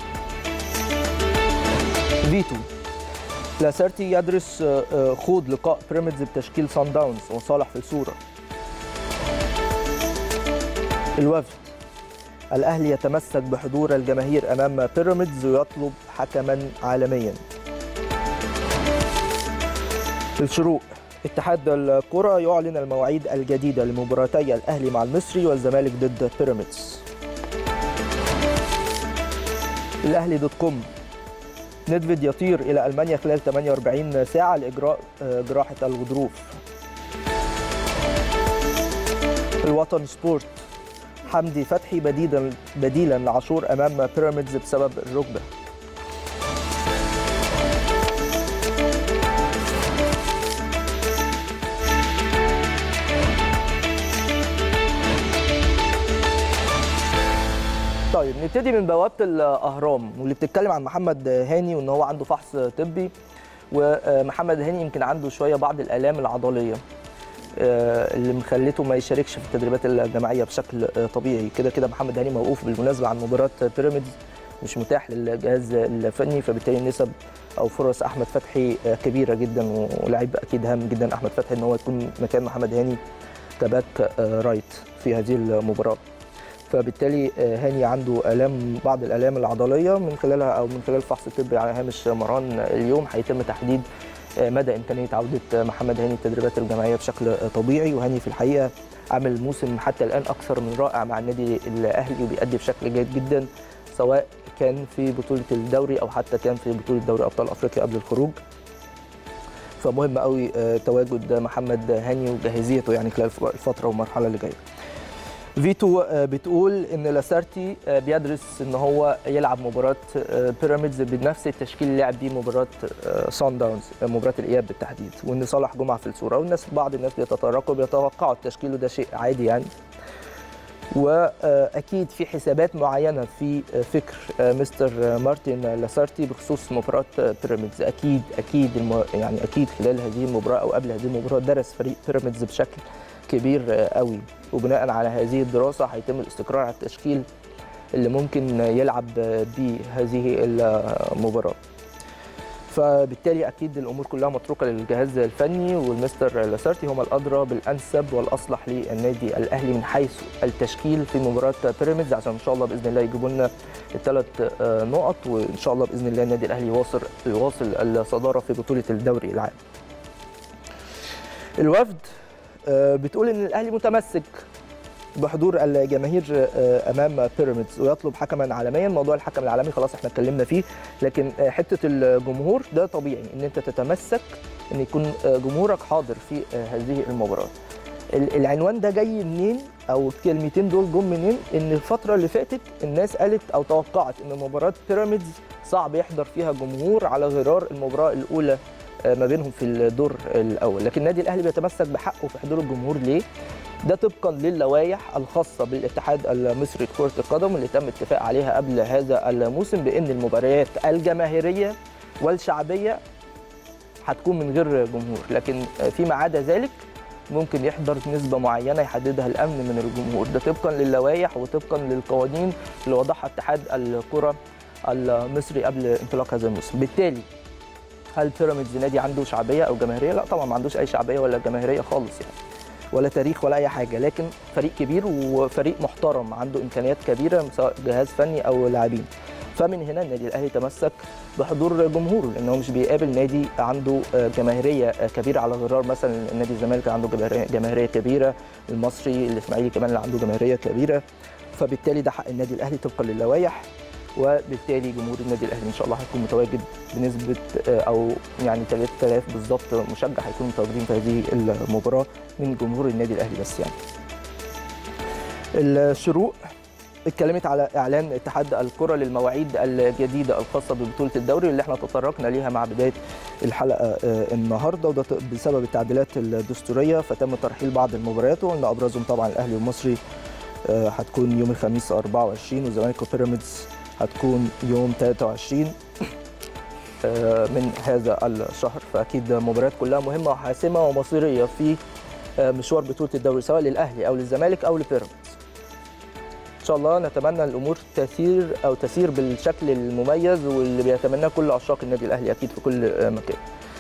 A: فيتو لاسارتي يدرس آه، آه، خوض لقاء بيراميدز بتشكيل سان داونز وصالح في الصوره الوفد الأهلي يتمسك بحضور الجماهير أمام بيراميدز ويطلب حكما عالميا الشروق اتحاد الكرة يعلن المواعيد الجديدة لمباراتي الأهلي مع المصري والزمالك ضد بيراميدز الأهلي دوت كوم ندفيد يطير إلى ألمانيا خلال 48 ساعة لإجراء آه، جراحة الغضروف الوطن سبورت حمدي فتحي بديلا بديلا لعاشور امام بيراميدز بسبب الركبه طيب نبتدي من بوابه الاهرام واللي بتتكلم عن محمد هاني وان هو عنده فحص طبي ومحمد هاني يمكن عنده شويه بعض الالام العضليه اللي مخلته ما يشاركش في التدريبات الجماعيه بشكل طبيعي كده كده محمد هاني موقوف بالمناسبه عن مباراه بيراميدز مش متاح للجهاز الفني فبالتالي نسب او فرص احمد فتحي كبيره جدا ولاعيب اكيد هام جدا احمد فتحي ان هو يكون مكان محمد هاني كباك رايت في هذه المباراه فبالتالي هاني عنده الام بعض الالام العضليه من خلالها او من خلال الفحص الطبي على هامش مران اليوم هيتم تحديد مدى امكانيه عوده محمد هاني التدريبات الجماعيه بشكل طبيعي وهاني في الحقيقه عامل موسم حتى الان اكثر من رائع مع النادي الاهلي وبيأدي بشكل جيد جدا سواء كان في بطوله الدوري او حتى كان في بطوله دوري ابطال افريقيا قبل الخروج فمهم قوي تواجد محمد هاني وجاهزيته يعني خلال الفتره والمرحله اللي جايه فيتو بتقول ان لاسارتي بيدرس ان هو يلعب مباراه بيراميدز بنفس التشكيل اللي لعب بيه مباراه سان داونز مباراه الاياب بالتحديد وان صالح جمعه في الصوره والناس بعض الناس بيتطرقوا بيتوقعوا التشكيل وده شيء عادي يعني واكيد في حسابات معينه في فكر مستر مارتن لاسارتي بخصوص مباراه بيراميدز اكيد اكيد الم... يعني اكيد خلال هذه المباراه او قبل هذه المباراه درس فريق بيراميدز بشكل كبير قوي وبناء على هذه الدراسه هيتم الاستقرار على التشكيل اللي ممكن يلعب بيه هذه المباراه فبالتالي اكيد الامور كلها متروكه للجهاز الفني والمستر لاسارتي هم الادرى بالانسب والاصلح للنادي الاهلي من حيث التشكيل في مباراه بيراميدز عشان ان شاء الله باذن الله يجيبوا لنا الثلاث نقط وان شاء الله باذن الله النادي الاهلي يواصل يواصل الصداره في بطوله الدوري العام. الوفد بتقول ان الاهلي متمسك بحضور الجماهير امام بيراميدز ويطلب حكما عالميا موضوع الحكم العالمي خلاص احنا اتكلمنا فيه لكن حته الجمهور ده طبيعي ان انت تتمسك ان يكون جمهورك حاضر في هذه المباراه العنوان ده جاي منين او الكلمتين دول جم منين ان الفتره اللي فاتت الناس قالت او توقعت ان مباراه بيراميدز صعب يحضر فيها جمهور على غرار المباراه الاولى ما بينهم في الدور الاول لكن النادي الاهلي بيتمسك بحقه في حضور الجمهور ليه ده طبقا للوائح الخاصه بالاتحاد المصري لكره القدم اللي تم الاتفاق عليها قبل هذا الموسم بان المباريات الجماهيريه والشعبيه هتكون من غير جمهور لكن فيما عدا ذلك ممكن يحضر نسبه معينه يحددها الامن من الجمهور ده طبقا للوائح وطبقا للقوانين اللي وضعها اتحاد الكره المصري قبل انطلاق هذا الموسم بالتالي هل بيراميدز نادي عنده شعبيه او جماهيريه؟ لا طبعا ما عندوش اي شعبيه ولا جماهيريه خالص يعني. ولا تاريخ ولا اي حاجه لكن فريق كبير وفريق محترم عنده امكانيات كبيره سواء جهاز فني او لاعبين. فمن هنا النادي الاهلي تمسك بحضور جمهوره لانه مش بيقابل نادي عنده جماهيريه كبيره على غرار مثلا النادي الزمالك عنده جماهيريه كبيره المصري الاسماعيلي كمان اللي عنده جماهيريه كبيره فبالتالي ده حق النادي الاهلي طبقا للوائح وبالتالي جمهور النادي الاهلي ان شاء الله هيكون متواجد بنسبه او يعني 3000 بالظبط مشجع هيكونوا متواجدين في هذه المباراه من جمهور النادي الاهلي بس يعني. الشروق اتكلمت على اعلان اتحاد الكره للمواعيد الجديده الخاصه ببطوله الدوري اللي احنا تطرقنا ليها مع بدايه الحلقه النهارده وده بسبب التعديلات الدستوريه فتم ترحيل بعض المباريات وقلنا ابرزهم طبعا الاهلي والمصري هتكون يوم الخميس 24 والزمالك وبيراميدز هتكون يوم 23 من هذا الشهر فاكيد مباريات كلها مهمه وحاسمه ومصيريه في مشوار بطوله الدوري سواء للاهلي او للزمالك او لبيراميدز ان شاء الله نتمنى الامور تسير او تسير بالشكل المميز واللي بيتمناه كل عشاق النادي الاهلي اكيد في كل مكان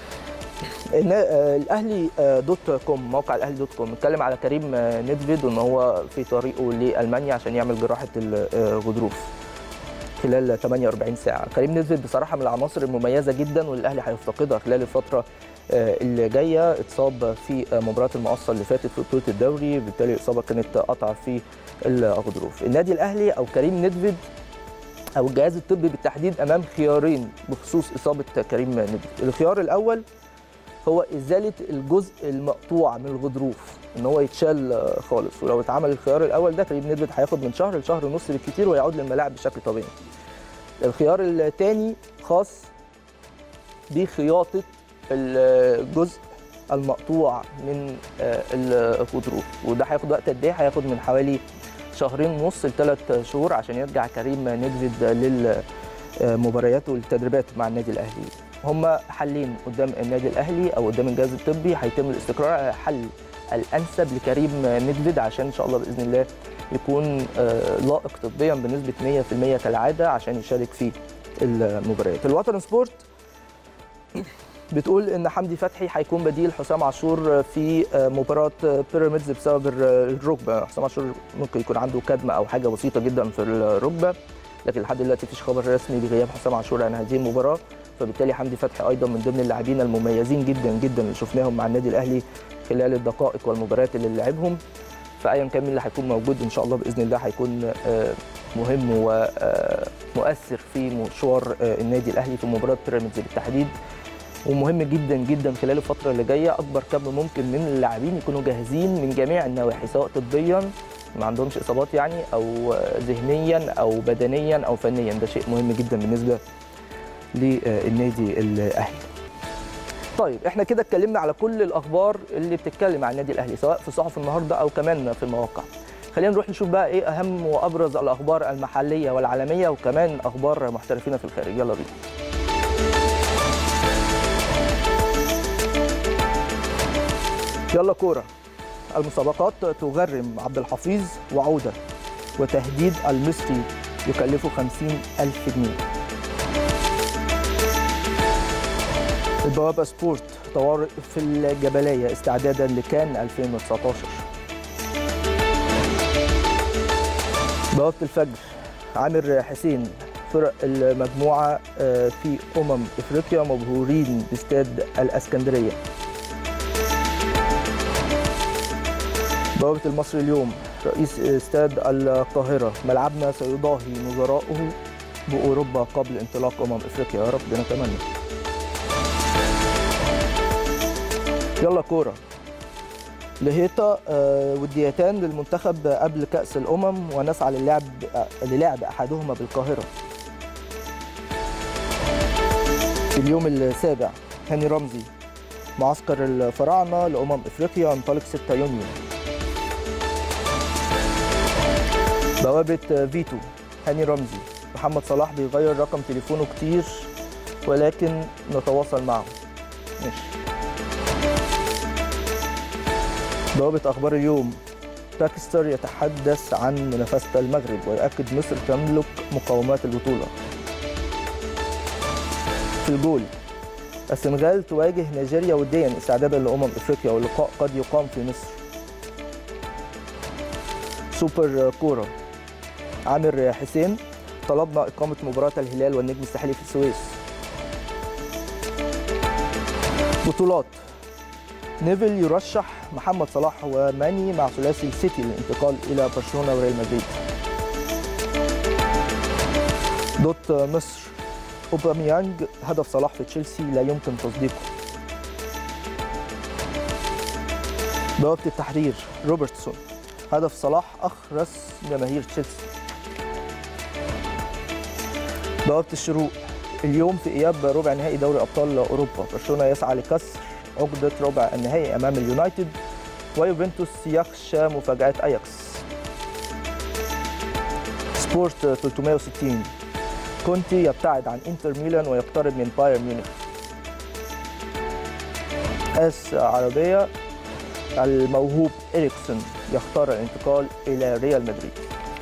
A: الاهلي دوت كوم موقع الاهلي دوت كوم اتكلم على كريم نيدفيد وان هو في طريقه لالمانيا عشان يعمل جراحه الغضروف خلال 48 ساعه كريم نيدفيد بصراحه من العناصر المميزه جدا والاهلي هيفتقدها خلال الفتره اللي جايه اتصاب في مباراه المقصه اللي فاتت في بطوله الدوري بالتالي الاصابه كانت قطع في الغضروف النادي الاهلي او كريم نيدفيد او الجهاز الطبي بالتحديد امام خيارين بخصوص اصابه كريم نيدفيد الخيار الاول هو ازاله الجزء المقطوع من الغضروف ان هو يتشال آه، خالص ولو اتعمل الخيار الاول ده تقريبا نسبه هياخد من شهر لشهر ونص بالكتير ويعود للملاعب بشكل طبيعي الخيار الثاني خاص بخياطه الجزء المقطوع من آه، الغضروف وده هياخد وقت قد ايه هياخد من حوالي شهرين ونص لثلاث شهور عشان يرجع كريم نيدفيد للمباريات والتدريبات مع النادي الاهلي هما حلين قدام النادي الاهلي او قدام الجهاز الطبي هيتم الاستقرار على الحل الانسب لكريم نيدفيد عشان ان شاء الله باذن الله يكون آه، لائق طبيا بنسبه 100% كالعاده عشان يشارك في المباريات الوطن سبورت بتقول ان حمدي فتحي هيكون بديل حسام عاشور في مباراه بيراميدز بسبب الركبه حسام عاشور ممكن يكون عنده كدمه او حاجه بسيطه جدا في الركبه لكن لحد دلوقتي مفيش خبر رسمي بغياب حسام عاشور عن هذه المباراه فبالتالي حمدي فتحي ايضا من ضمن اللاعبين المميزين جدا جدا اللي شفناهم مع النادي الاهلي خلال الدقائق والمباريات اللي لعبهم فايا كان مين اللي هيكون موجود ان شاء الله باذن الله هيكون آه، مهم ومؤثر في مشوار آه، النادي الاهلي في مباراه بيراميدز بالتحديد ومهم جدا جدا خلال الفتره اللي جايه اكبر كم ممكن من اللاعبين يكونوا جاهزين من جميع النواحي سواء طبيا ما عندهمش اصابات يعني او ذهنيا او بدنيا او فنيا ده شيء مهم جدا بالنسبه للنادي الاهلي طيب احنا كده اتكلمنا على كل الاخبار اللي بتتكلم عن النادي الاهلي سواء في صحف النهارده او كمان في المواقع خلينا نروح نشوف بقى ايه اهم وابرز الاخبار المحليه والعالميه وكمان اخبار محترفين في الخارج يلا بينا يلا كوره المسابقات تغرم عبد الحفيظ وعوده وتهديد المصري يكلفه 50 ألف جنيه البوابة سبورت طوارئ في الجبلية استعدادا لكان 2019 بوابة الفجر عامر حسين فرق المجموعة آه، في أمم إفريقيا مبهورين باستاد الأسكندرية بوابة المصري اليوم رئيس استاد القاهرة ملعبنا سيضاهي نظراؤه بأوروبا قبل انطلاق أمم إفريقيا يا رب نتمنى يلا كورة لهيطة آه، وديتان للمنتخب قبل كأس الأمم ونسعى للعب للعب أحدهما بالقاهرة في اليوم السابع هاني رمزي معسكر الفراعنة لأمم إفريقيا ينطلق 6 يونيو بوابة فيتو هاني رمزي محمد صلاح بيغير رقم تليفونه كتير ولكن نتواصل معه ماشي بوابة أخبار اليوم باكستر يتحدث عن منافسة المغرب ويؤكد مصر تملك مقومات البطولة في الجول السنغال تواجه نيجيريا وديا استعدادا لأمم إفريقيا واللقاء قد يقام في مصر سوبر كورة عامر حسين طلبنا إقامة مباراة الهلال والنجم الساحلي في السويس بطولات نيفل يرشح محمد صلاح وماني مع ثلاثي السيتي للانتقال إلى برشلونة وريال مدريد دوت مصر أوباميانج هدف صلاح في تشيلسي لا يمكن تصديقه بوابة التحرير روبرتسون هدف صلاح أخرس جماهير تشيلسي بوابة الشروق اليوم في إياب ربع نهائي دوري أبطال أوروبا برشلونة يسعى لكسر عقدة ربع النهائي أمام اليونايتد ويوفنتوس يخشى مفاجأة أياكس سبورت 360 كونتي يبتعد عن انتر ميلان ويقترب من بايرن ميونخ اس عربية الموهوب إريكسون يختار الانتقال إلى ريال مدريد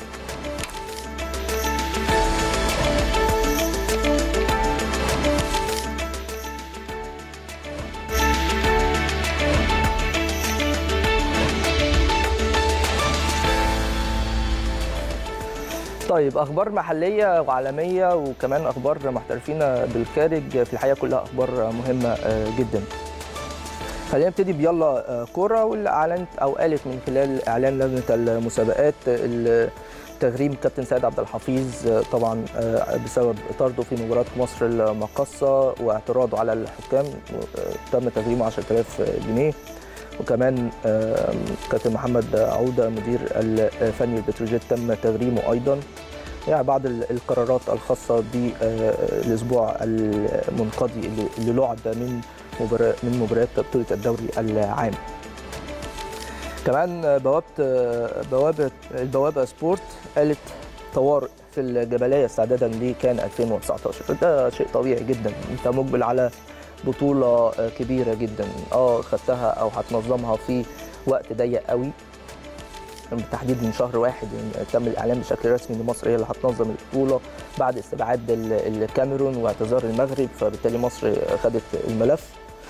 A: طيب اخبار محليه وعالميه وكمان اخبار محترفين بالخارج في الحقيقه كلها اخبار مهمه آه، جدا خلينا نبتدي بيلا آه، كوره واللي اعلنت او قالت من خلال اعلان لجنه المسابقات ال- تغريم كابتن سيد عبد الحفيظ آه، طبعا آه، بسبب طرده في مباراه مصر المقصه واعتراضه على الحكام آه، تم تغريمه 10000 جنيه وكمان آه، كابتن محمد عوده مدير الفني البتروجيت تم تغريمه ايضا يعني بعض ال- القرارات الخاصه بالاسبوع المنقضي اللي- اللي لعب من مباراة من مباريات بطوله الدوري العام كمان بوابه بوابه البوابه سبورت قالت طوارئ في الجبليه استعدادا لكان 2019 ده شيء طبيعي جدا انت مقبل على بطوله كبيره جدا اه خدتها او هتنظمها في وقت ضيق قوي بالتحديد من شهر واحد يعني تم الاعلان بشكل رسمي ان مصر هي اللي هتنظم البطوله بعد استبعاد ال- الكاميرون واعتذار المغرب فبالتالي مصر خدت الملف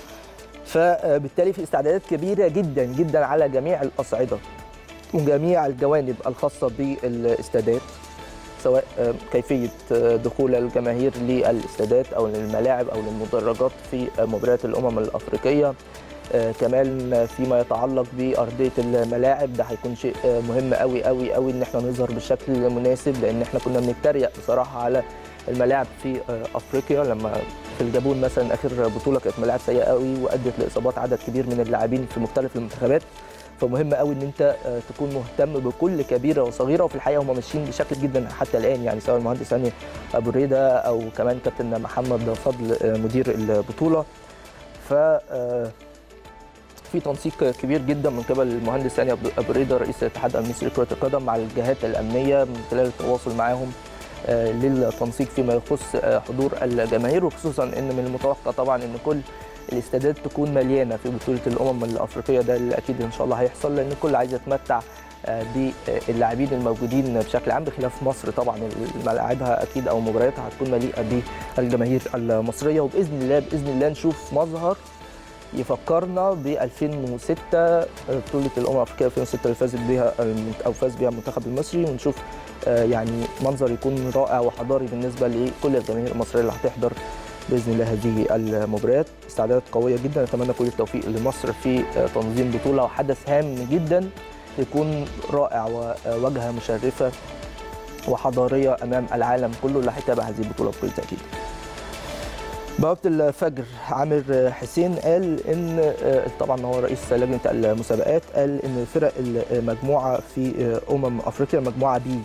A: فبالتالي في استعدادات كبيره جدا جدا على جميع الاصعده وجميع الجوانب الخاصه بالاستادات سواء كيفيه دخول الجماهير للاستادات او للملاعب او للمدرجات في مباريات الامم الافريقيه آه، كمان فيما يتعلق بارضيه الملاعب ده هيكون شيء آه، مهم قوي قوي قوي ان احنا نظهر بالشكل المناسب لان احنا كنا بنتريق بصراحه على الملاعب في آه، افريقيا لما في الجابون مثلا اخر بطوله كانت ملاعب سيئه قوي وادت لاصابات عدد كبير من اللاعبين في مختلف المنتخبات فمهم قوي ان انت آه، تكون مهتم بكل كبيره وصغيره وفي الحقيقه هم ماشيين بشكل جدا حتى الان يعني سواء المهندس هاني ابو ريده او كمان كابتن محمد فضل آه، مدير البطوله ف آه، في تنسيق كبير جدا من قبل المهندس هاني أبو- ابو ريده رئيس الاتحاد المصري لكره القدم مع الجهات الامنيه من خلال التواصل معاهم آه، للتنسيق فيما يخص آه، حضور الجماهير وخصوصا ان من المتوقع طبعا ان كل الاستادات تكون مليانه في بطوله الامم الافريقيه ده اللي اكيد ان شاء الله هيحصل لان الكل عايز يتمتع آه، باللاعبين الموجودين بشكل عام بخلاف مصر طبعا ملاعبها اكيد او مبارياتها هتكون مليئه بالجماهير المصريه وباذن الله باذن الله نشوف مظهر يفكرنا ب 2006 بطوله الامم الافريقيه 2006 اللي فازت بها او فاز بها المنتخب المصري ونشوف آه، يعني منظر يكون رائع وحضاري بالنسبه لكل الجماهير المصريه اللي هتحضر باذن الله هذه المباريات استعدادات قويه جدا نتمنى كل التوفيق لمصر في آه، تنظيم بطوله وحدث هام جدا يكون رائع وواجهه مشرفه وحضاريه امام العالم كله اللي هيتابع هذه البطوله بكل تاكيد. بوابه الفجر عامر حسين قال ان آه، طبعا هو رئيس لجنه المسابقات قال ان فرق المجموعه في آه، امم افريقيا مجموعه بي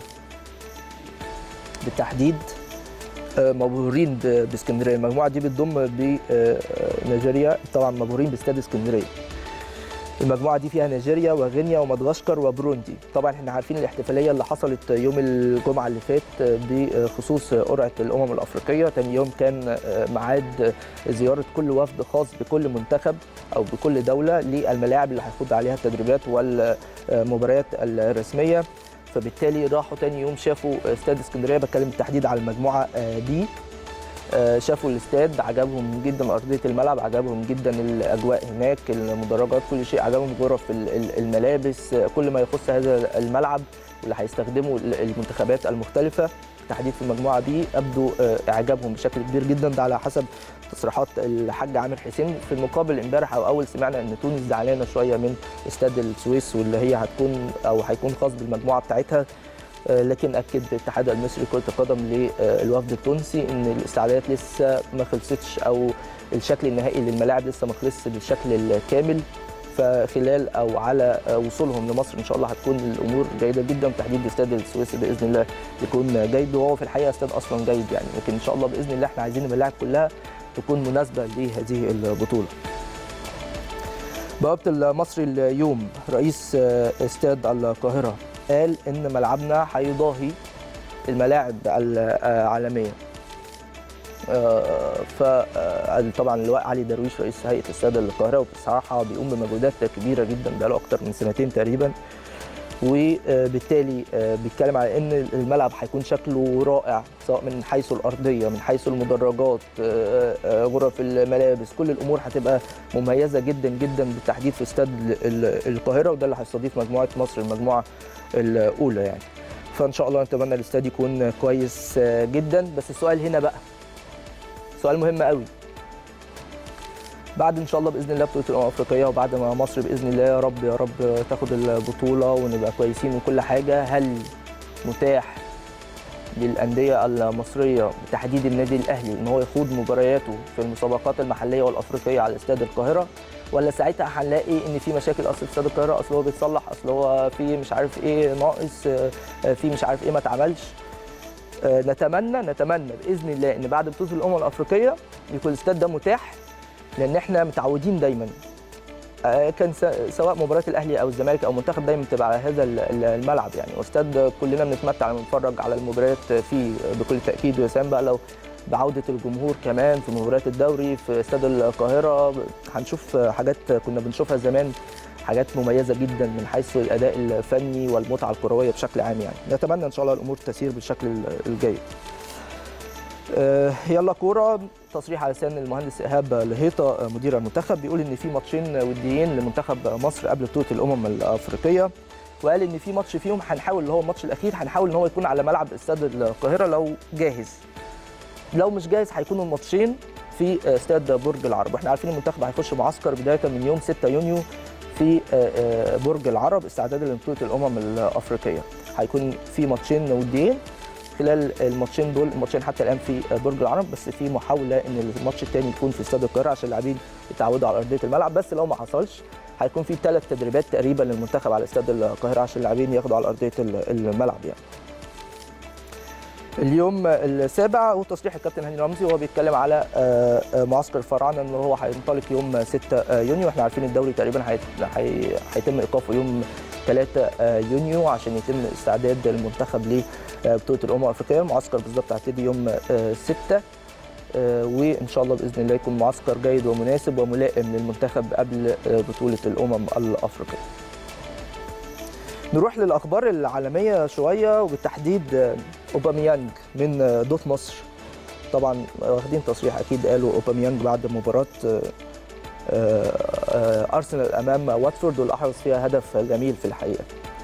A: بالتحديد آه، مبهورين ب- باسكندريه المجموعه دي بتضم بنيجيريا طبعا مبهورين باستاد اسكندريه المجموعه دي فيها نيجيريا وغينيا ومدغشقر وبروندي طبعا احنا عارفين الاحتفاليه اللي حصلت يوم الجمعه اللي فات بخصوص قرعه الامم الافريقيه تاني يوم كان ميعاد زياره كل وفد خاص بكل منتخب او بكل دوله للملاعب اللي هيخوض عليها التدريبات والمباريات الرسميه فبالتالي راحوا تاني يوم شافوا استاد اسكندريه بتكلم بالتحديد على المجموعه دي آه، شافوا الاستاد عجبهم جدا ارضيه الملعب عجبهم جدا الاجواء هناك المدرجات كل شيء عجبهم غرف ال- ال- الملابس آه، كل ما يخص هذا الملعب واللي هيستخدمه ال- المنتخبات المختلفه بالتحديد في المجموعه دي ابدوا آه، اعجابهم بشكل كبير جدا ده على حسب تصريحات الحاج عامر حسين في المقابل امبارح او اول سمعنا ان تونس زعلانه شويه من استاد السويس واللي هي هتكون او هيكون خاص بالمجموعه بتاعتها آه، لكن اكد الاتحاد المصري لكره القدم للوفد التونسي ان الاستعدادات لسه ما خلصتش او الشكل النهائي للملاعب لسه ما خلصش بالشكل الكامل فخلال او على آه، وصولهم لمصر ان شاء الله هتكون الامور جيده جدا تحديد استاد السويسي باذن الله يكون جيد وهو في الحقيقه استاد اصلا جيد يعني لكن ان شاء الله باذن الله احنا عايزين الملاعب كلها تكون مناسبه لهذه البطوله. بوابه المصري اليوم رئيس آه، استاد القاهره قال ان ملعبنا هيضاهي الملاعب العالميه فطبعا اللواء علي درويش رئيس هيئه استاد القاهره وبصراحه بيقوم بمجهودات كبيره جدا بقاله اكتر من سنتين تقريبا وبالتالي بيتكلم على ان الملعب هيكون شكله رائع سواء من حيث الارضيه من حيث المدرجات غرف الملابس كل الامور هتبقى مميزه جدا جدا بالتحديد في استاد القاهره وده اللي هيستضيف مجموعه مصر المجموعه الاولى يعني فان شاء الله نتمنى الاستاد يكون كويس جدا بس السؤال هنا بقى سؤال مهم قوي بعد ان شاء الله باذن الله بطوله الامم الافريقيه وبعد ما مصر باذن الله يا رب يا رب تاخد البطوله ونبقى كويسين وكل حاجه هل متاح للانديه المصريه بتحديد النادي الاهلي ان هو يخوض مبارياته في المسابقات المحليه والافريقيه على استاد القاهره ولا ساعتها هنلاقي ان في مشاكل اصل في استاد القاهره اصل هو بيتصلح اصل هو في مش عارف ايه ناقص في مش عارف ايه ما اتعملش نتمنى نتمنى باذن الله ان بعد بطوله الامم الافريقيه يكون الاستاد ده متاح لان احنا متعودين دايما كان سواء مباراه الاهلي او الزمالك او المنتخب دايما بتبقى على هذا الملعب يعني واستاد كلنا بنتمتع لما نتفرج على المباريات فيه بكل تاكيد وسام بقى لو بعوده الجمهور كمان في مباريات الدوري في استاد القاهره هنشوف حاجات كنا بنشوفها زمان حاجات مميزه جدا من حيث الاداء الفني والمتعه الكرويه بشكل عام يعني نتمنى ان شاء الله الامور تسير بالشكل الجيد يلا كوره تصريح على لسان المهندس ايهاب لهيطه مدير المنتخب بيقول ان في ماتشين وديين لمنتخب مصر قبل بطوله الامم الافريقيه وقال ان في ماتش فيهم هنحاول اللي هو الماتش الاخير هنحاول ان هو يكون على ملعب استاد القاهره لو جاهز لو مش جاهز هيكونوا الماتشين في استاد برج العرب واحنا عارفين المنتخب هيخش معسكر بدايه من يوم 6 يونيو في برج العرب استعدادا لبطوله الامم الافريقيه هيكون في ماتشين وديين خلال الماتشين دول الماتشين حتى الان في برج العرب بس في محاوله ان الماتش الثاني يكون في استاد القاهره عشان اللاعبين يتعودوا على ارضيه الملعب بس لو ما حصلش هيكون في ثلاث تدريبات تقريبا للمنتخب على استاد القاهره عشان اللاعبين ياخدوا على ارضيه الملعب يعني اليوم السابع وتصريح الكابتن هاني رمزي وهو بيتكلم على معسكر الفراعنه ان هو هينطلق يوم 6 يونيو احنا عارفين الدوري تقريبا هيتم ايقافه يوم 3 يونيو عشان يتم استعداد المنتخب لبطوله الامم الافريقيه المعسكر بالظبط هيبتدي يوم 6 وان شاء الله باذن الله يكون معسكر جيد ومناسب وملائم للمنتخب قبل بطوله الامم الافريقيه نروح للاخبار العالميه شويه وبالتحديد اوباميانج من دوت مصر طبعا واخدين تصريح اكيد قالوا اوباميانج بعد مباراه ارسنال امام واتفورد واللي احرز فيها هدف جميل في الحقيقه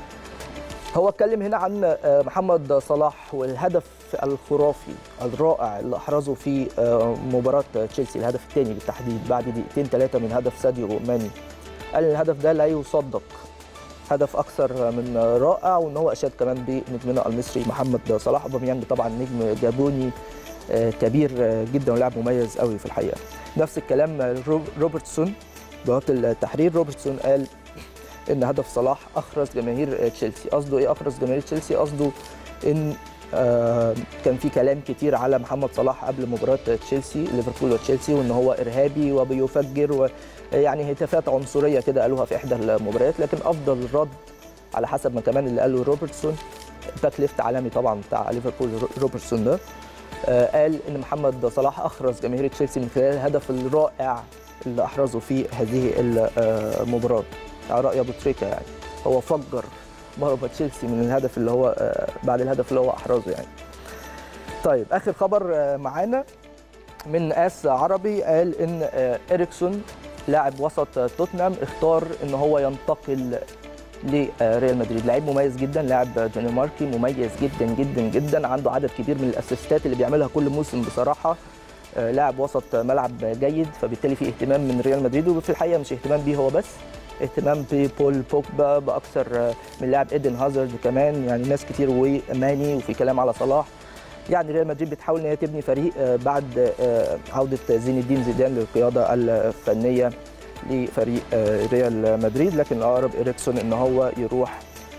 A: هو اتكلم هنا عن محمد صلاح والهدف الخرافي الرائع اللي احرزه في مباراه تشيلسي الهدف الثاني بالتحديد بعد دقيقتين ثلاثه من هدف ساديو ماني قال الهدف ده لا يصدق هدف اكثر من رائع وان هو اشاد كمان بنجمنا المصري محمد صلاح اوباميانج طبعا نجم جابوني كبير جدا ولاعب مميز قوي في الحقيقه نفس الكلام روبرتسون ضغط التحرير روبرتسون قال ان هدف صلاح اخرج جماهير تشيلسي قصده ايه اخرج جماهير تشيلسي قصده ان آه كان في كلام كتير على محمد صلاح قبل مباراه تشيلسي ليفربول وتشيلسي وان هو ارهابي وبيفجر ويعني هتافات عنصريه كده قالوها في احدى المباريات لكن افضل رد على حسب ما كمان اللي قاله روبرتسون باك ليفت عالمي طبعا بتاع ليفربول روبرتسون ده آه قال ان محمد صلاح اخرج جماهير تشيلسي من خلال الهدف الرائع اللي احرزه في هذه المباراه على راي ابو تريكه يعني هو فجر مرمى تشيلسي من الهدف اللي هو بعد الهدف اللي هو احرزه يعني. طيب اخر خبر معانا من اس عربي قال ان اريكسون لاعب وسط توتنهام اختار ان هو ينتقل لريال مدريد لاعب مميز جدا لاعب دنماركي مميز جدا جدا جدا عنده عدد كبير من الاسيستات اللي بيعملها كل موسم بصراحه لاعب وسط ملعب جيد فبالتالي في اهتمام من ريال مدريد وفي الحقيقه مش اهتمام بيه هو بس اهتمام ببول بوجبا باكثر من لاعب ايدن هازارد كمان يعني ناس كتير وماني وفي كلام على صلاح يعني ريال مدريد بتحاول ان هي تبني فريق بعد عوده زين الدين زيدان للقياده الفنيه لفريق ريال مدريد لكن الاقرب اريكسون ان هو يروح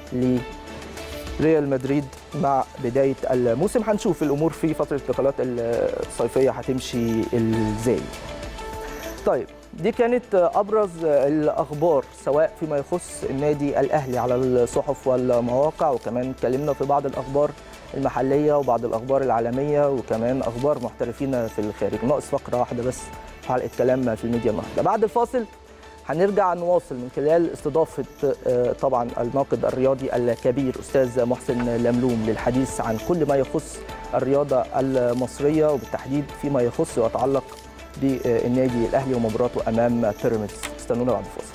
A: لريال مدريد مع بدايه الموسم هنشوف الامور في فتره الانتقالات الصيفيه هتمشي ازاي طيب دي كانت ابرز الاخبار سواء فيما يخص النادي الاهلي على الصحف والمواقع وكمان اتكلمنا في بعض الاخبار المحليه وبعض الاخبار العالميه وكمان اخبار محترفين في الخارج ناقص فقره واحده بس في حلقه كلام في الميديا النهارده بعد الفاصل هنرجع نواصل من خلال استضافه طبعا الناقد الرياضي الكبير استاذ محسن لملوم للحديث عن كل ما يخص الرياضه المصريه وبالتحديد فيما يخص ويتعلق بالنادي الاهلي ومباراته امام بيراميدز استنونا بعد الفاصل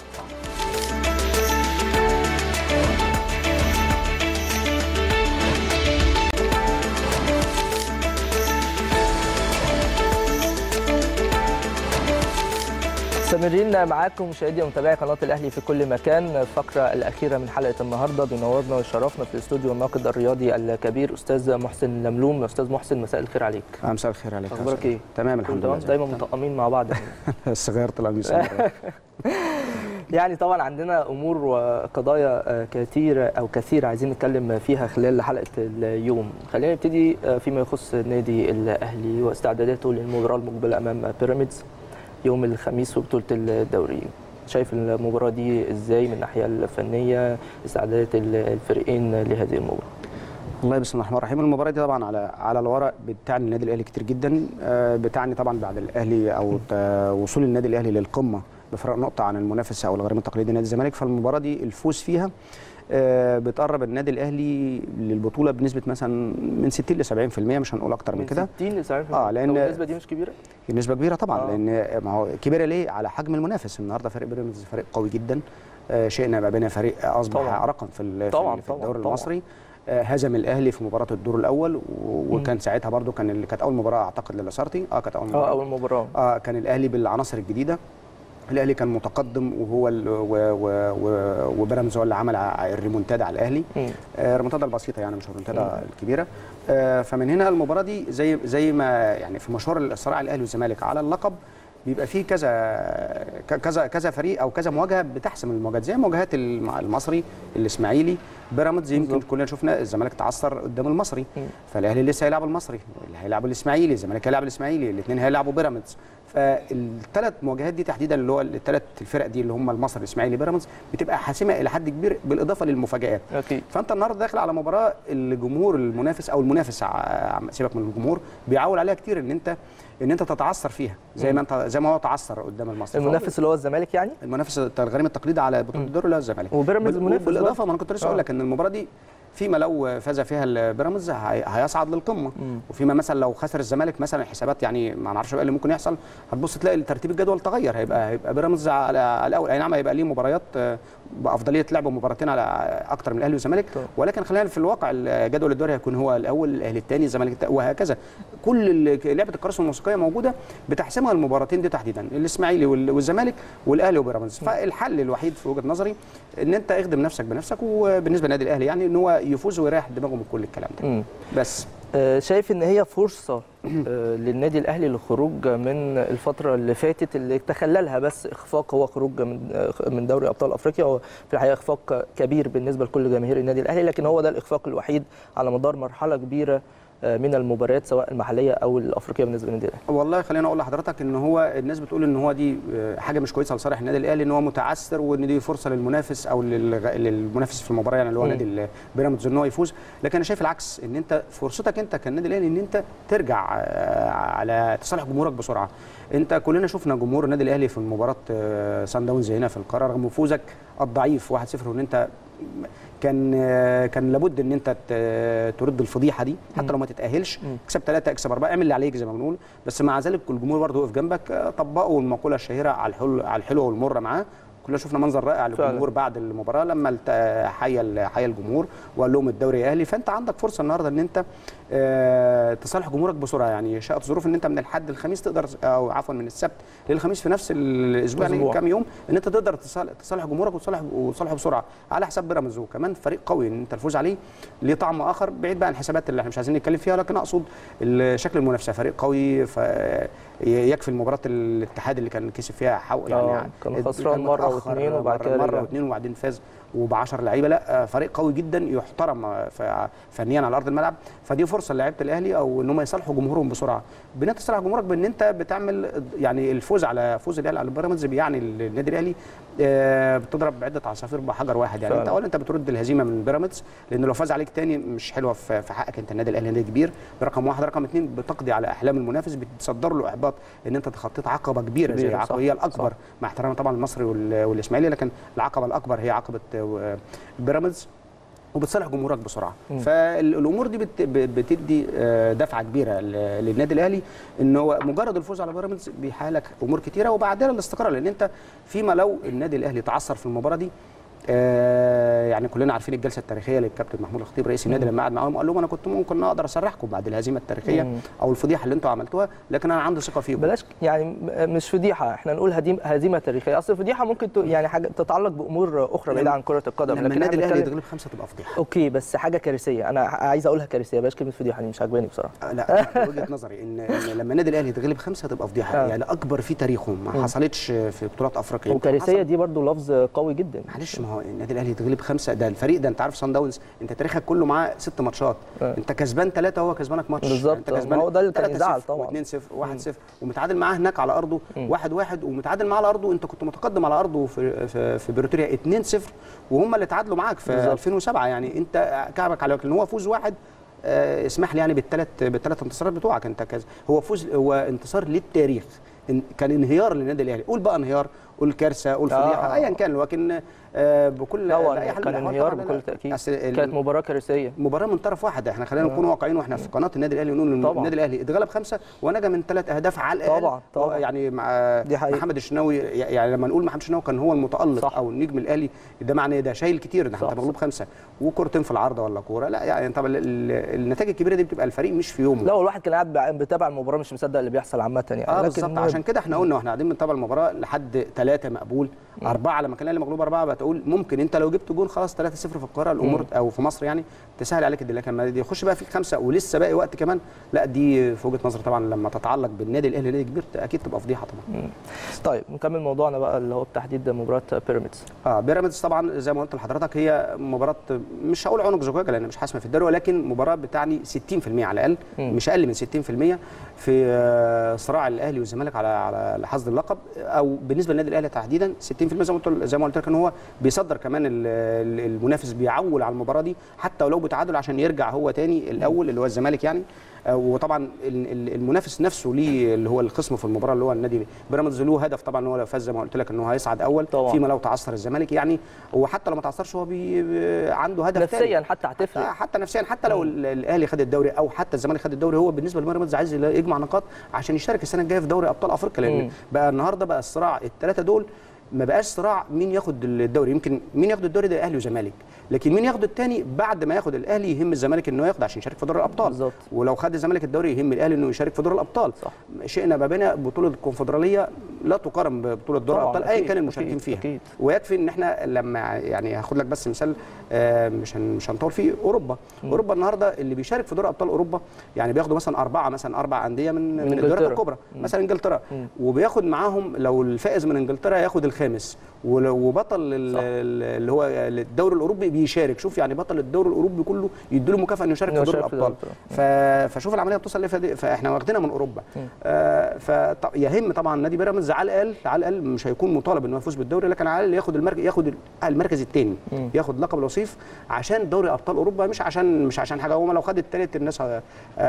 A: مستمرين معاكم مشاهدي ومتابعي قناه الاهلي في كل مكان الفقره الاخيره من حلقه النهارده بينورنا ويشرفنا في الاستوديو الناقد الرياضي الكبير استاذ محسن لملوم استاذ محسن مساء الخير عليك
B: مساء الخير عليك
A: اخبارك ايه
B: تمام الحمد لله
A: دايما متقامين مع بعض
B: الصغير طلع من
A: يعني طبعا عندنا امور وقضايا كثيره او كثيره عايزين نتكلم فيها خلال حلقه اليوم خلينا نبتدي فيما يخص النادي الاهلي واستعداداته للمباراه المقبله امام بيراميدز يوم الخميس في بطوله الدوري شايف المباراه دي ازاي من الناحيه الفنيه استعدادات الفريقين لهذه المباراه
B: والله بسم الله الرحمن الرحيم المباراه دي طبعا على على الورق بتعني النادي الاهلي كتير جدا بتعني طبعا بعد الاهلي او وصول النادي الاهلي للقمه بفرق نقطه عن المنافس او الغريم التقليدي نادي الزمالك فالمباراه دي الفوز فيها بتقرب النادي الاهلي للبطوله بنسبه مثلا من 60 ل 70% مش هنقول اكتر من,
A: من
B: كده
A: 60 ل 70%
B: اه لان
A: النسبه دي مش كبيره
B: النسبه كبيره طبعا
A: آه.
B: لان ما هو كبيره ليه على حجم المنافس النهارده فريق بيراميدز فريق قوي جدا آه شئنا ما بين فريق اصبح
A: طبعاً.
B: رقم في
A: طبعاً
B: في الدوري
A: طبعاً.
B: المصري آه هزم الاهلي في مباراه الدور الاول وكان ساعتها برده كان اللي كانت اول مباراه اعتقد للاسارتي اه كانت اول مباراه
A: اه اول مباراه
B: اه كان الاهلي بالعناصر الجديده الاهلي كان متقدم وهو وبيراميدز هو اللي عمل الريمونتادا على الاهلي آه الريمونتادا البسيطه يعني مش الريمونتادا الكبيره آه فمن هنا المباراه دي زي زي ما يعني في مشوار الصراع الاهلي والزمالك على اللقب بيبقى فيه كذا كذا كذا فريق او كذا مواجهه بتحسم المواجهات زي مواجهات المصري الاسماعيلي بيراميدز يمكن كلنا شفنا الزمالك تعثر قدام المصري فالاهلي لسه هيلعب المصري اللي هيلعب الاسماعيلي الزمالك هيلعب الاسماعيلي الاثنين هيلعبوا بيراميدز فالثلاث مواجهات دي تحديدا اللي هو الثلاث الفرق دي اللي هم المصري الاسماعيلي بيراميدز بتبقى حاسمه الى حد كبير بالاضافه للمفاجات
A: اكيد
B: فانت النهارده داخل على مباراه الجمهور المنافس او المنافس سيبك من الجمهور بيعول عليها كتير ان انت ان انت تتعثر فيها زي ما انت زي ما هو تعثر قدام المصري
A: المنافس اللي هو الزمالك يعني
B: المنافس الغريم التقليدي على بطوله الدوري اللي هو الزمالك
A: وبيراميدز المنافس
B: بالاضافه ما انا كنت لسه اقول لك ان المباراه دي فيما لو فاز فيها البيراميدز هيصعد للقمه وفيما مثلا لو خسر الزمالك مثلا الحسابات يعني ما نعرفش بقى اللي ممكن يحصل هتبص تلاقي ترتيب الجدول تغير هيبقى هيبقى بيراميدز على الاول اي نعم هيبقى ليه مباريات بافضليه لعب مباراتين على اكتر من الاهلي والزمالك ولكن خلينا في الواقع جدول الدوري هيكون هو الاول الاهلي الثاني الزمالك وهكذا كل لعبه الكراسي الموسيقيه موجوده بتحسمها المباراتين دي تحديدا الاسماعيلي والزمالك والاهلي وبيراميدز فالحل الوحيد في وجهه نظري ان انت اخدم نفسك بنفسك وبالنسبه للنادي الاهلي يعني ان هو يفوز ويريح دماغه من كل الكلام ده مم. بس
A: شايف ان هي فرصه للنادي الاهلي للخروج من الفتره اللي فاتت اللي تخللها بس اخفاق هو خروج من من دوري ابطال افريقيا هو في الحقيقه اخفاق كبير بالنسبه لكل جماهير النادي الاهلي لكن هو ده الاخفاق الوحيد على مدار مرحله كبيره من المباريات سواء المحليه او الافريقيه بالنسبه للنادي الاهلي
B: والله خليني اقول لحضرتك ان هو الناس بتقول ان هو دي حاجه مش كويسه لصالح النادي الاهلي ان هو متعثر وان دي فرصه للمنافس او للمنافس في المباراه يعني اللي هو نادي بيراميدز ان هو يفوز لكن انا شايف العكس ان انت فرصتك انت كالنادي الاهلي ان انت ترجع على تصالح جمهورك بسرعه انت كلنا شفنا جمهور النادي الاهلي في مباراه سان داونز هنا في القاهره رغم فوزك الضعيف 1-0 وان انت كان كان لابد ان انت ترد الفضيحه دي حتى لو ما تتاهلش اكسب ثلاثه اكسب اربعه اعمل اللي عليك زي ما بنقول بس مع ذلك الجمهور برضه وقف جنبك طبقوا المقوله الشهيره على الحلو على الحلو والمره معاه كلنا شفنا منظر رائع للجمهور بعد المباراه لما حيا حيا الجمهور وقال لهم الدوري اهلي فانت عندك فرصه النهارده ان انت تصالح جمهورك بسرعه يعني شاءت الظروف ان انت من الحد الخميس تقدر او عفوا من السبت للخميس في نفس الاسبوع يعني كام يوم ان انت تقدر تصالح جمهورك وتصالح وتصالحه بسرعه على حساب بيراميدز وكمان فريق قوي ان انت الفوز عليه ليه طعم اخر بعيد بقى عن الحسابات اللي احنا مش عايزين نتكلم فيها لكن اقصد شكل المنافسه فريق قوي يكفي المباراه الاتحاد اللي كان كسب فيها حو
A: يعني كان خسران مره واثنين وبعد كده
B: مره واثنين وبعدين فاز وب10 لعيبه لا فريق قوي جدا يحترم فنيا على ارض الملعب فدي فرصه لعيبه الاهلي او ان هم يصالحوا جمهورهم بسرعه بان انت تصالح جمهورك بان انت بتعمل يعني الفوز على فوز الاهلي على بيراميدز بيعني النادي الاهلي بتضرب بعده عصافير بحجر واحد يعني فعلا. انت اولا انت بترد الهزيمه من بيراميدز لان لو فاز عليك تاني مش حلوه في حقك انت النادي الاهلي نادي كبير رقم واحد رقم اثنين بتقضي على احلام المنافس بتصدر له احباط ان انت تخطيت عقبه كبيره زي العقبه هي الاكبر صح. مع احترامي طبعا المصري والاسماعيلي لكن العقبه الاكبر هي عقبه بيراميدز وبتصالح جمهورك بسرعه م. فالامور دي بتدي دفعه كبيره للنادي الاهلي ان هو مجرد الفوز على بيراميدز بيحقق لك امور كتيره وبعدها الاستقرار لان انت فيما لو النادي الاهلي تعثر في المباراه دي آه يعني كلنا عارفين الجلسه التاريخيه للكابتن محمود الخطيب رئيس النادي لما قعد معاهم وقال لهم انا كنت ممكن اقدر اسرحكم بعد الهزيمه التاريخيه
A: مم.
B: او الفضيحه اللي انتوا عملتوها لكن انا عندي ثقه فيكم
A: بلاش يعني م- مش فضيحه احنا نقول هزيمه هزيمه تاريخيه اصل الفضيحه ممكن ت... يعني حاجه تتعلق بامور اخرى بعيده
B: لما-
A: عن كره القدم
B: لما
A: لكن
B: النادي
A: احنا
B: الاهلي
A: بنتكلم-
B: يتغلب خمسه تبقى فضيحه
A: اوكي بس حاجه كارثيه انا عايز اقولها كارثيه بلاش كلمه فضيحه دي مش عاجباني بصراحه
B: آه، لا وجهه نظري ان إن لما النادي الاهلي يتغلب خمسه تبقى فضيحه
A: آه.
B: يعني اكبر في تاريخه ما حصلتش في بطولات افريقيا يمكن
A: وكارثيه
B: حصل-
A: دي برضو لفظ قوي جدا
B: معلش ما هو النادي الاهلي يتغلب خمسه ده الفريق ده انت عارف صن داونز انت تاريخك كله معاه ست ماتشات
A: آه.
B: انت كسبان ثلاثه وهو كسبانك ماتش
A: بالظبط.
B: انت
A: ما
B: كسبان
A: هو ده اللي كان
B: 3-0
A: يزعل طبعا.
B: و2 0 1 0 ومتعادل معاه هناك على ارضه 1 1 ومتعادل معاه على ارضه انت كنت متقدم على ارضه في في, في بريتوريا 2 0 وهم اللي تعادلوا معاك في
A: بالظبط.
B: 2007 يعني انت كعبك على لكن هو فوز واحد آه، اسمح لي يعني بالثلاث بالثلاث انتصارات بتوعك انت كذا هو فوز هو انتصار للتاريخ إن- كان انهيار للنادي الاهلي قول بقى انهيار قول كارثه قول
A: آه.
B: فضيحه ايا كان لكن آه، بكل
A: لا هو
B: بأي حال من
A: كان
B: الأحوال
A: انهيار
B: طبعاً لا،
A: بكل
B: لا.
A: تاكيد
B: أصل ال-
A: كانت مباراه كارثيه
B: مباراه من طرف واحد احنا خلينا نكون واقعيين واحنا في قناه النادي الاهلي ونقول ان
A: طبعاً.
B: النادي الاهلي اتغلب خمسه ونجا من ثلاث اهداف على الاقل
A: طبعاً، طبعاً.
B: يعني مع
A: دي حقيقة.
B: محمد الشناوي يعني لما نقول محمد الشناوي كان هو المتالق
A: صح.
B: او النجم الاهلي ده معناه إيه؟ ده شايل كتير ده
A: صح،
B: انت مغلوب خمسه وكورتين في العارضه ولا كوره لا يعني طبعا ال- ال- النتائج الكبيره دي بتبقى الفريق مش في يومه
A: لا هو الواحد كان قاعد بع- بيتابع المباراه مش مصدق اللي بيحصل عامه يعني
B: اه
A: لكن
B: بالظبط
A: المهم-
B: عشان كده احنا قلنا واحنا قاعدين بنتابع المباراه لحد ثلاثه مقبول اربعه لما كان الاهلي مغلوب اربعه بتقول ممكن انت لو جبت جول خلاص 3 0 في القاهره الامور او في مصر يعني تسهل عليك الدنيا لكن لما دي يخش بقى فيك خمسه ولسه باقي وقت كمان لا دي في وجهه نظري طبعا لما تتعلق بالنادي الاهلي نادي كبير اكيد تبقى فضيحه طبعا
A: طيب نكمل موضوعنا بقى اللي هو بتحديد مباراه بيراميدز
B: اه بيراميدز طبعا زي ما قلت لحضرتك هي مباراه مش هقول عنق زجاجه لان مش حاسمه في الدوري ولكن مباراه بتعني 60% على الاقل
A: مم.
B: مش اقل من 60% في آه، صراع الاهلي والزمالك على على حصد اللقب او بالنسبه للنادي الاهلي تحديدا 60% زي ما قلت زي ما قلت لك ان هو بيصدر كمان ال- ال- المنافس بيعول على المباراه دي حتى ولو بتعادل عشان يرجع هو تاني الاول اللي هو الزمالك يعني آه، وطبعا ال- ال- المنافس نفسه ليه اللي هو الخصم في المباراه اللي هو النادي بيراميدز له هدف طبعا ان هو لو فاز زي ما قلت لك ان هو هيصعد اول
A: طبعاً.
B: فيما لو تعثر الزمالك يعني وحتى لو ما تعثرش هو بي بي- عنده هدف
A: نفسيا
B: تاني.
A: حتى هتفرق
B: حتى, حتى نفسيا حتى لو ال- الاهلي خد الدوري او حتى الزمالك خد الدوري هو بالنسبه لبيراميدز عايز يجمع نقاط عشان يشارك السنه الجايه في دوري ابطال افريقيا لان
A: مم.
B: بقى النهارده بقى الصراع الثلاثه دول ما بقاش صراع مين ياخد الدوري يمكن مين ياخد الدوري ده الاهلي وزمالك لكن مين ياخد الثاني بعد ما ياخد الاهلي يهم الزمالك انه ياخد عشان يشارك في دوري الابطال
A: بالظبط.
B: ولو خد الزمالك الدوري يهم الاهلي انه يشارك في دوري الابطال
A: صح.
B: شئنا ما بين بطوله الكونفدراليه لا تقارن ببطوله دوري
A: طبعاً،
B: الابطال ايا
A: أكيد،
B: كان المشاركين
A: أكيد،
B: فيها
A: أكيد.
B: ويكفي ان احنا لما يعني هاخد لك بس مثال آه، مش هن- مش هنطول فيه اوروبا اوروبا النهارده اللي بيشارك في دوري ابطال اوروبا يعني بياخدوا مثلا اربعه مثلا اربع انديه من من الدوريات
A: إنجلترا.
B: الكبرى مثلا انجلترا وبياخد معاهم لو الفائز من انجلترا ياخد الخامس ولو- وبطل ال-
A: صح.
B: ال- اللي هو الدوري الاوروبي بيشارك شوف يعني بطل الدوري الاوروبي كله يدوا له مكافاه انه يشارك
A: إنه
B: في دوري
A: يشارك في
B: الابطال
A: دوري
B: ف- فشوف العمليه بتوصل ليه فدي- فاحنا واخدينها من اوروبا آه فيهم طبعا نادي بيراميدز على الاقل على الاقل مش هيكون مطالب انه يفوز بالدوري لكن على الاقل ياخد المركز ياخد المركز الثاني ياخد لقب الوصيف عشان دوري ابطال اوروبا مش عشان مش عشان حاجه هو لو خد الثالث الناس ه-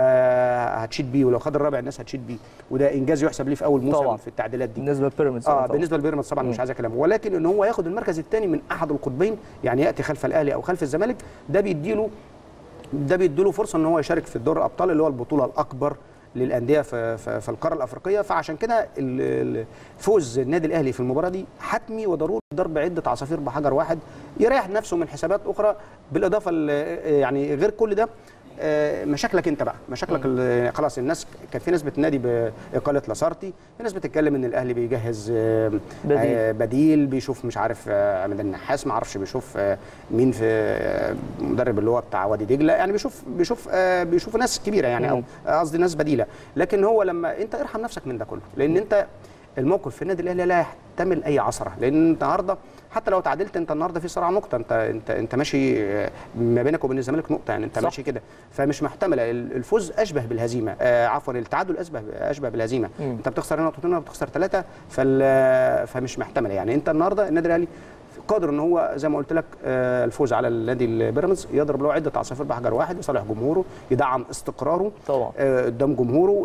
B: آه هتشيد بيه ولو خد الرابع الناس هتشيد بيه وده انجاز يحسب ليه في اول موسم
A: طبعاً.
B: في التعديلات دي
A: بالنسبه لبيراميدز
B: اه
A: طبعاً.
B: بالنسبه لبيراميدز طبعا مش عايز كلام ولكن ان هو ياخد المركز الثاني من احد القطبين يعني ياتي خلف الاهلي او خلف الزمالك ده بيديله ده بيديله فرصه ان هو يشارك في دوري الابطال اللي هو البطوله الاكبر للانديه في, في, في القاره الافريقيه فعشان كده ال- ال- فوز النادي الاهلي في المباراه دي حتمي وضروري ضرب عده عصافير بحجر واحد يريح نفسه من حسابات اخرى بالاضافه ل- يعني غير كل ده آه، مشاكلك انت بقى مشاكلك ال- خلاص الناس كان في ناس بتنادي باقاله لاسارتي في ناس بتتكلم ان الاهلي بيجهز آه،
A: بديل.
B: آه، بديل بيشوف مش عارف آه، عماد النحاس ما اعرفش بيشوف آه، مين في آه، مدرب اللي هو بتاع وادي دجله يعني بيشوف بيشوف آه، بيشوف ناس كبيره يعني او آه، قصدي ناس بديله لكن هو لما انت ارحم نفسك من ده كله لان انت الموقف في النادي الاهلي لا يحتمل اي عثره لان النهارده حتى لو تعادلت انت النهارده في صراع نقطه انت انت انت ماشي آه، ما بينك وبين الزمالك نقطه يعني انت
A: صح.
B: ماشي كده فمش محتمله ال- الفوز اشبه بالهزيمه آه عفوا التعادل اشبه اشبه بالهزيمه
A: مم.
B: انت بتخسر هنا نقطتين وبتخسر ثلاثه فال فمش محتمله يعني انت النهارده النادي الاهلي قادر ان هو زي ما قلت لك آه، الفوز على النادي البيراميدز يضرب له عده عصافير بحجر واحد يصالح جمهوره يدعم استقراره
A: طبعا
B: آه، قدام جمهوره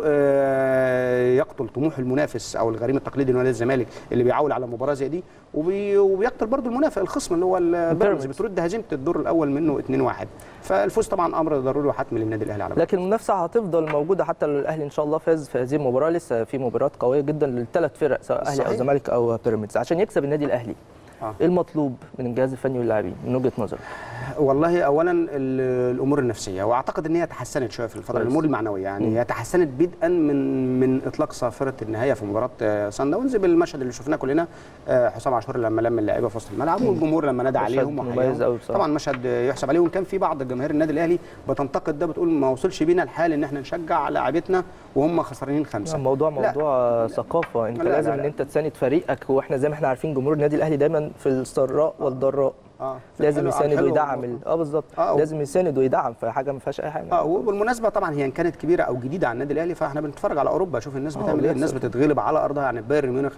B: آه، يقتل طموح المنافس او الغريم التقليدي لنادي الزمالك اللي بيعول على مباراه زي دي وبي وبيقتل برضه المنافس الخصم اللي هو البيراميدز
A: بيراميدز.
B: بترد هزيمه الدور الاول منه 2-1 فالفوز طبعا امر ضروري وحتمي للنادي الاهلي على فكرة.
A: لكن المنافسه هتفضل موجوده حتى لو الاهلي ان شاء الله فاز في هذه المباراه لسه في مباريات قويه جدا للثلاث فرق سواء اهلي او
B: صحيح.
A: زمالك او بيراميدز عشان يكسب النادي الاهلي
B: آه.
A: ايه المطلوب من الجهاز الفني واللاعبين من وجهه نظرك
B: والله اولا ال- الامور النفسيه واعتقد ان هي تحسنت شويه في الفتره
A: كويس.
B: الامور المعنويه يعني
A: مم.
B: هي تحسنت بدءا من من اطلاق صافره النهايه في مباراه آه، سان داونز بالمشهد اللي شفناه كلنا آه، حسام عاشور لما لم اللعيبه في وسط الملعب والجمهور لما نادى
A: مشهد
B: عليهم
A: مميز
B: وحياهم.
A: أوي بصراحة.
B: طبعا مشهد آه، يحسب عليه وان كان في بعض جماهير النادي الاهلي بتنتقد ده بتقول ما وصلش بينا الحال ان احنا نشجع لاعبتنا وهم خسرانين خمسه
A: الموضوع
B: لا.
A: موضوع ثقافه انت
B: لا، لا،
A: لازم
B: لا.
A: ان انت تساند فريقك واحنا زي ما احنا عارفين جمهور النادي الاهلي دايما في السراء والضراء
B: اه
A: لازم
B: حلو-
A: يساند
B: حلو.
A: ويدعم ال- اه بالظبط
B: آه، و-
A: لازم يساند ويدعم فحاجه ما فيهاش اي حاجه
B: اه وبالمناسبه طبعا هي ان كانت كبيره او جديده على النادي الاهلي فاحنا بنتفرج على اوروبا شوف الناس
A: آه،
B: بتعمل ايه الناس
A: بيحصل.
B: بتتغلب على ارضها يعني بايرن ميونخ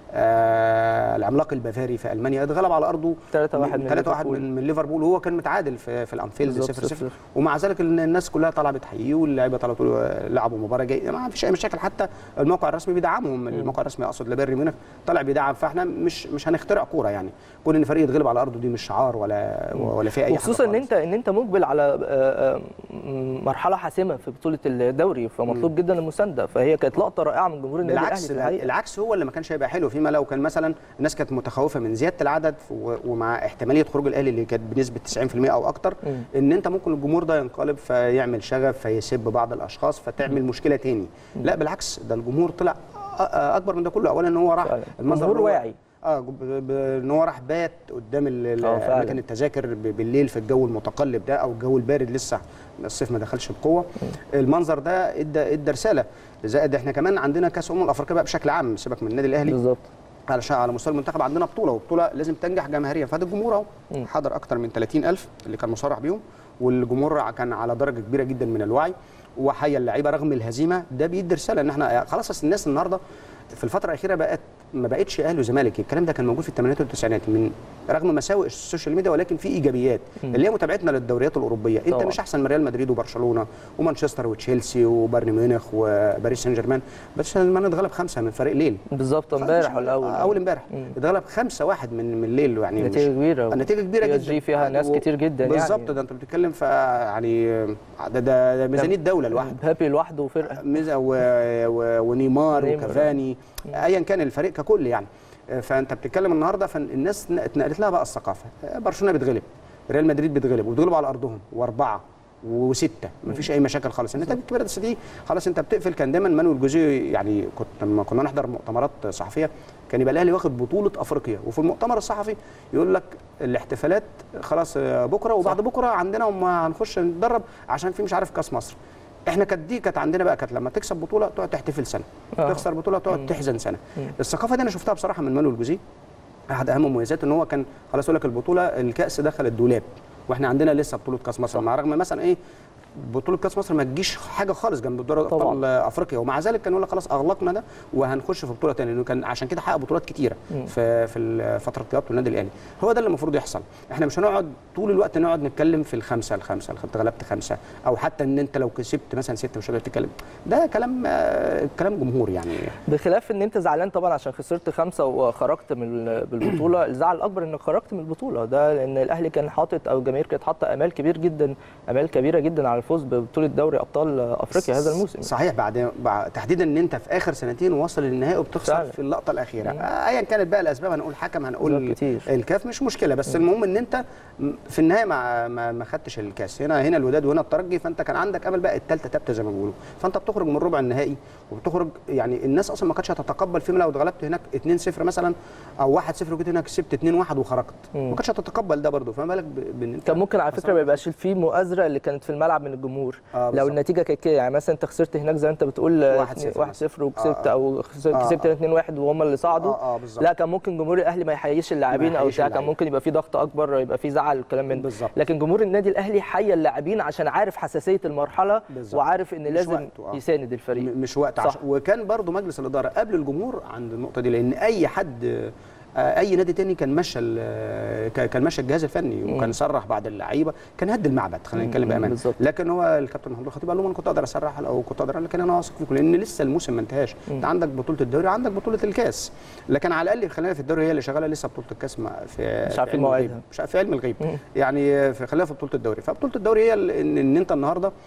B: آه العملاق البافاري في المانيا اتغلب على ارضه
A: 3-1 من
B: 3 1
A: ليفربول.
B: من, من ليفربول وهو كان متعادل في في الانفيلد
A: بالظبط،
B: 0 0
A: 0-0.
B: ومع ذلك ال- الناس كلها طالعه بتحييه واللعيبه طلعوا تقولوا لعبوا مباراه جيده ما فيش اي مشاكل حتى الموقع الرسمي بيدعمهم الموقع الرسمي اقصد لبايرن ميونخ طالع بيدعم فاحنا مش مش هنخترع كوره يعني كون ان فريق يتغلب على ارضه دي مش شعار ولا ولا في اي حاجه
A: وخصوصا ان
B: خالص.
A: انت ان انت مقبل على آه، آه، م- مرحله حاسمه في بطوله الدوري فمطلوب جدا المسانده فهي كانت لقطه رائعه من جمهور النادي الاهلي
B: بالعكس
A: في الحقيقه
B: العكس هو اللي ما كانش هيبقى حلو فيما لو كان مثلا الناس كانت متخوفه من زياده العدد و- ومع احتماليه خروج الاهلي اللي كانت بنسبه 90% او اكتر
A: مم.
B: ان انت ممكن الجمهور ده ينقلب فيعمل شغف فيسب بعض الاشخاص فتعمل مشكله تاني لا بالعكس ده الجمهور طلع أ- أ- اكبر من ده كله اولا ان هو راح
A: فعلا.
B: المنظر
A: جمهور
B: اللي هو-
A: واعي.
B: اه ب- ب- ان هو راح بات قدام ال- ال-
A: آه، فعلا.
B: اماكن التذاكر ب- بالليل في الجو المتقلب ده او الجو البارد لسه الصيف ما دخلش بقوه المنظر ده ادى ادى رساله زائد احنا كمان عندنا كاس امم افريقيا بقى بشكل عام سيبك من النادي الاهلي
A: بالظبط
B: على شا- على مستوى المنتخب عندنا بطوله وبطوله لازم تنجح جماهيريا فده الجمهور اهو
A: مم.
B: حضر اكتر من 30000 اللي كان مصرح بيهم والجمهور كان على درجه كبيره جدا من الوعي وحيا اللعيبه رغم الهزيمه ده بيدي رساله ان احنا خلاص أصل الناس النهارده في الفتره الاخيره بقت ما بقتش اهلي وزمالك الكلام ده كان موجود في الثمانينات والتسعينات من رغم مساوئ السوشيال ميديا ولكن في ايجابيات
A: مم.
B: اللي هي متابعتنا للدوريات الاوروبيه انت
A: طبعا.
B: مش احسن من ريال مدريد وبرشلونه ومانشستر وتشيلسي وبايرن ميونخ وباريس سان جيرمان باريس سان جيرمان اتغلب خمسه من فريق ليل
A: بالظبط امبارح ولا اول
B: اول امبارح
A: مم.
B: اتغلب خمسة واحد من من الليل يعني مش-
A: نتيجه كبيره
B: النتيجه كبيره
A: PSG
B: جدا
A: فيها ناس كتير جدا
B: بالظبط
A: يعني.
B: ده انت بتتكلم في يعني ده ده, ده ميزانيه دوله لوحده
A: هابي لوحده وفرقه
B: ميزا و... و... ونيمار
A: نيمار.
B: وكافاني ايا كان الفريق ككل يعني فانت بتتكلم النهارده فالناس اتنقلت لها بقى الثقافه برشلونه بتغلب ريال مدريد بتغلب وبتغلب على ارضهم واربعه وسته مفيش اي مشاكل خالص النتائج الكبيره بس دي خلاص انت بتقفل كان دايما مانويل جوزيه يعني كنت لما كنا نحضر مؤتمرات صحفيه كان يبقى الاهلي واخد بطوله افريقيا وفي المؤتمر الصحفي يقول لك الاحتفالات خلاص بكره وبعد بكره عندنا وما هنخش نتدرب عشان في مش عارف كاس مصر احنا كانت دي كانت عندنا بقى كانت لما تكسب بطوله تقعد تحتفل سنه
A: آه.
B: تخسر بطوله تقعد تحزن سنه الثقافه دي انا شفتها بصراحه من مانويل جوزيه احد اهم مميزاته ان هو كان خلاص يقول لك البطوله الكاس دخل الدولاب واحنا عندنا لسه بطوله كاس مصر مع رغم مثلا ايه بطوله كاس مصر ما تجيش حاجه خالص جنب دوري
A: طبعاً.
B: ابطال افريقيا ومع ذلك كان يقول لك خلاص اغلقنا ده وهنخش في بطوله ثانيه لانه كان عشان كده حقق بطولات كتيره في في الفتره اختيارات النادي الاهلي هو ده اللي المفروض يحصل احنا مش هنقعد طول الوقت نقعد نتكلم في الخمسه الخمسه انت غلبت خمسه او حتى ان انت لو كسبت مثلا سته مش قادر تتكلم ده كلام آه، كلام جمهور يعني
A: بخلاف ان انت زعلان طبعا عشان خسرت خمسه وخرجت من ال- بالبطوله الزعل الاكبر انك خرجت من البطوله ده لان الاهلي كان حاطط او الجماهير كانت حاطه امال كبير جدا امال كبيره جدا على الفوز ببطوله دوري ابطال افريقيا هذا الموسم
B: صحيح بعد, بعد تحديدا ان انت في اخر سنتين واصل للنهائي وبتخسر
A: فعلا.
B: في اللقطه الاخيره آه، ايا كانت بقى الاسباب هنقول حكم هنقول
A: أسباب كتير.
B: الكاف مش مشكله بس المهم ان انت م- في النهايه ما ما, ما خدتش الكاس هنا هنا الوداد وهنا الترجي فانت كان عندك امل بقى الثالثه ثابته زي ما بيقولوا فانت بتخرج من ربع النهائي وبتخرج يعني الناس اصلا ما كانتش هتتقبل فيما لو اتغلبت هناك 2-0 مثلا او 1-0 وجيت هناك كسبت 2-1 وخرجت
A: مم.
B: ما كانتش هتتقبل ده برضه فما بالك ب- بان انت
A: كان ممكن على فكره ما يبقاش في مؤازره اللي كانت في الملعب من الجمهور
B: آه،
A: لو
B: بالظبط.
A: النتيجه كانت كده يعني مثلا انت خسرت هناك زي ما انت بتقول
B: 1-0
A: 1 0 وكسبت
B: آه، آه.
A: او خسرت
B: آه،
A: كسبت
B: آه.
A: 2 1 وهم اللي صعدوا
B: آه، آه، بالظبط.
A: لا كان ممكن جمهور الاهلي ما يحييش اللاعبين
B: ما
A: او
B: يحييش
A: بتاع كان
B: اللعيبة.
A: ممكن يبقى في ضغط اكبر يبقى في زعل الكلام من ده
B: بالظبط.
A: لكن جمهور النادي الاهلي حيا اللاعبين عشان عارف حساسيه المرحله
B: بالظبط.
A: وعارف ان
B: مش
A: لازم
B: وقته، آه.
A: يساند الفريق
B: م- مش وقت
A: صح.
B: عشان وكان برضو مجلس الاداره قبل الجمهور عند النقطه دي لان اي حد آه، اي نادي تاني كان مشى ال- ك- كان مشى الجهاز الفني وكان صرح بعد اللعيبه كان هد المعبد خلينا نتكلم
A: مم،
B: بامانه
A: بالظبط.
B: لكن هو الكابتن محمود الخطيب قال لهم انا كنت اقدر اسرح او كنت اقدر لكن انا واثق فيكم لان لسه الموسم ما انتهاش انت عندك بطوله الدوري وعندك بطوله الكاس لكن على الاقل خلينا في الدوري هي اللي شغاله لسه بطوله الكاس ما- في
A: مش
B: في
A: عارفين
B: علم
A: مواعيدها.
B: الغيب. مش عارف- في علم الغيب
A: مم.
B: يعني في خلينا في بطوله الدوري فبطوله الدوري هي ال- ان, إن انت النهارده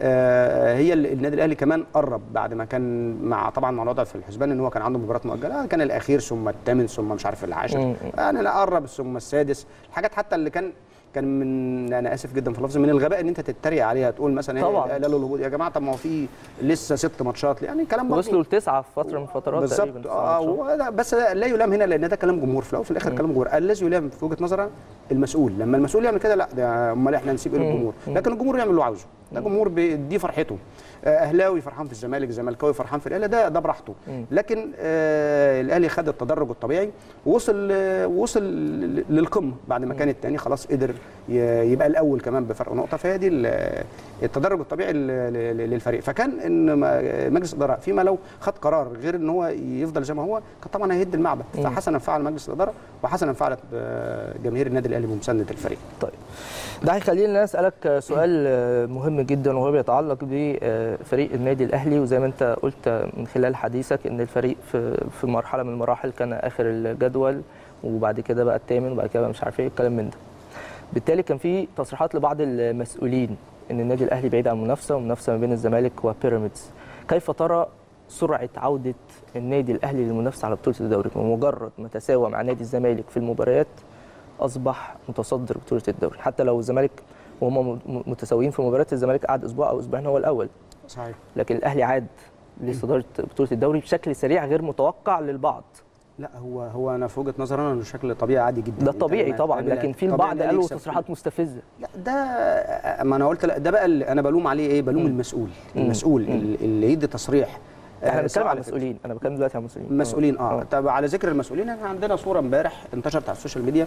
B: آه، هي اللي النادي الاهلي كمان قرب بعد ما كان مع طبعا مع الوضع في الحسبان ان هو كان عنده مباراه مؤجله كان الاخير ثم الثامن ثم مش عارف العاشر
A: مم.
B: يعني لا قرب ثم السادس الحاجات حتى اللي كان كان من انا اسف جدا في اللفظ من الغباء ان انت تتريق عليها تقول مثلا ايه
A: طبعاً.
B: لا لا الهبوط يا جماعه طب ما هو في لسه ست ماتشات يعني كلام برضه
A: وصلوا لتسعه في فتره من فترات تقريبا
B: بالظبط اه
A: في الماتشات.
B: وده- بس لا يلام هنا لان ده كلام جمهور في الاول وفي الاخر كلام جمهور الذي يلام في وجهه نظري المسؤول لما المسؤول يعمل كده لا ده امال احنا نسيب ايه للجمهور لكن الجمهور يعمل اللي هو عاوزه ده جمهور بي- دي فرحته آه، اهلاوي فرحان في الزمالك زملكاوي فرحان في الاهلي ده ده براحته لكن آه الاهلي خد التدرج الطبيعي ووصل آه، وصل ل- للقمه بعد ما كان الثاني خلاص قدر ي- يبقى الاول كمان بفرق نقطه فهي دي ال- التدرج الطبيعي ل- ل- للفريق فكان ان ما- مجلس الاداره فيما لو خد قرار غير ان هو يفضل زي ما هو كان طبعا هيهد المعبد فحسنا فعل مجلس الاداره وحسنا فعلت آه، جماهير النادي الاهلي بمسانده الفريق
A: طيب ده هيخليني اسالك سؤال آه، مهم جدا وهو بيتعلق بفريق النادي الاهلي وزي ما انت قلت من خلال حديثك ان الفريق في في مرحله من المراحل كان اخر الجدول وبعد كده بقى الثامن وبعد كده بقى مش عارف ايه الكلام من ده بالتالي كان في تصريحات لبعض المسؤولين ان النادي الاهلي بعيد عن المنافسه ومنافسه ما بين الزمالك وبيراميدز كيف ترى سرعه عوده النادي الاهلي للمنافسه على بطوله الدوري بمجرد ما تساوى مع نادي الزمالك في المباريات اصبح متصدر بطوله الدوري حتى لو الزمالك وهم م- متساويين في مباريات الزمالك قعد اسبوع او اسبوعين هو الاول
B: صحيح
A: لكن الاهلي عاد لصداره بطوله الدوري بشكل سريع غير متوقع للبعض
B: لا هو هو انا في وجهه نظري انا انه شكل طبيعي عادي جدا
A: ده
B: أنت
A: طبيعي
B: لما
A: طبعا
B: تقابل-
A: لكن في
B: طبيعي
A: البعض
B: الأهلي
A: قالوا
B: يكسب.
A: تصريحات مستفزه
B: لا ده ما انا قلت لا ده بقى اللي انا بلوم عليه ايه بلوم المسؤول المسؤول اللي اللي يدي تصريح
A: احنا
B: آه،
A: بنتكلم
B: سواء
A: عن
B: على فكرة.
A: مسؤولين انا بتكلم دلوقتي عن مسؤولين
B: مسؤولين اه طب على ذكر المسؤولين احنا عندنا صوره امبارح انتشرت على السوشيال ميديا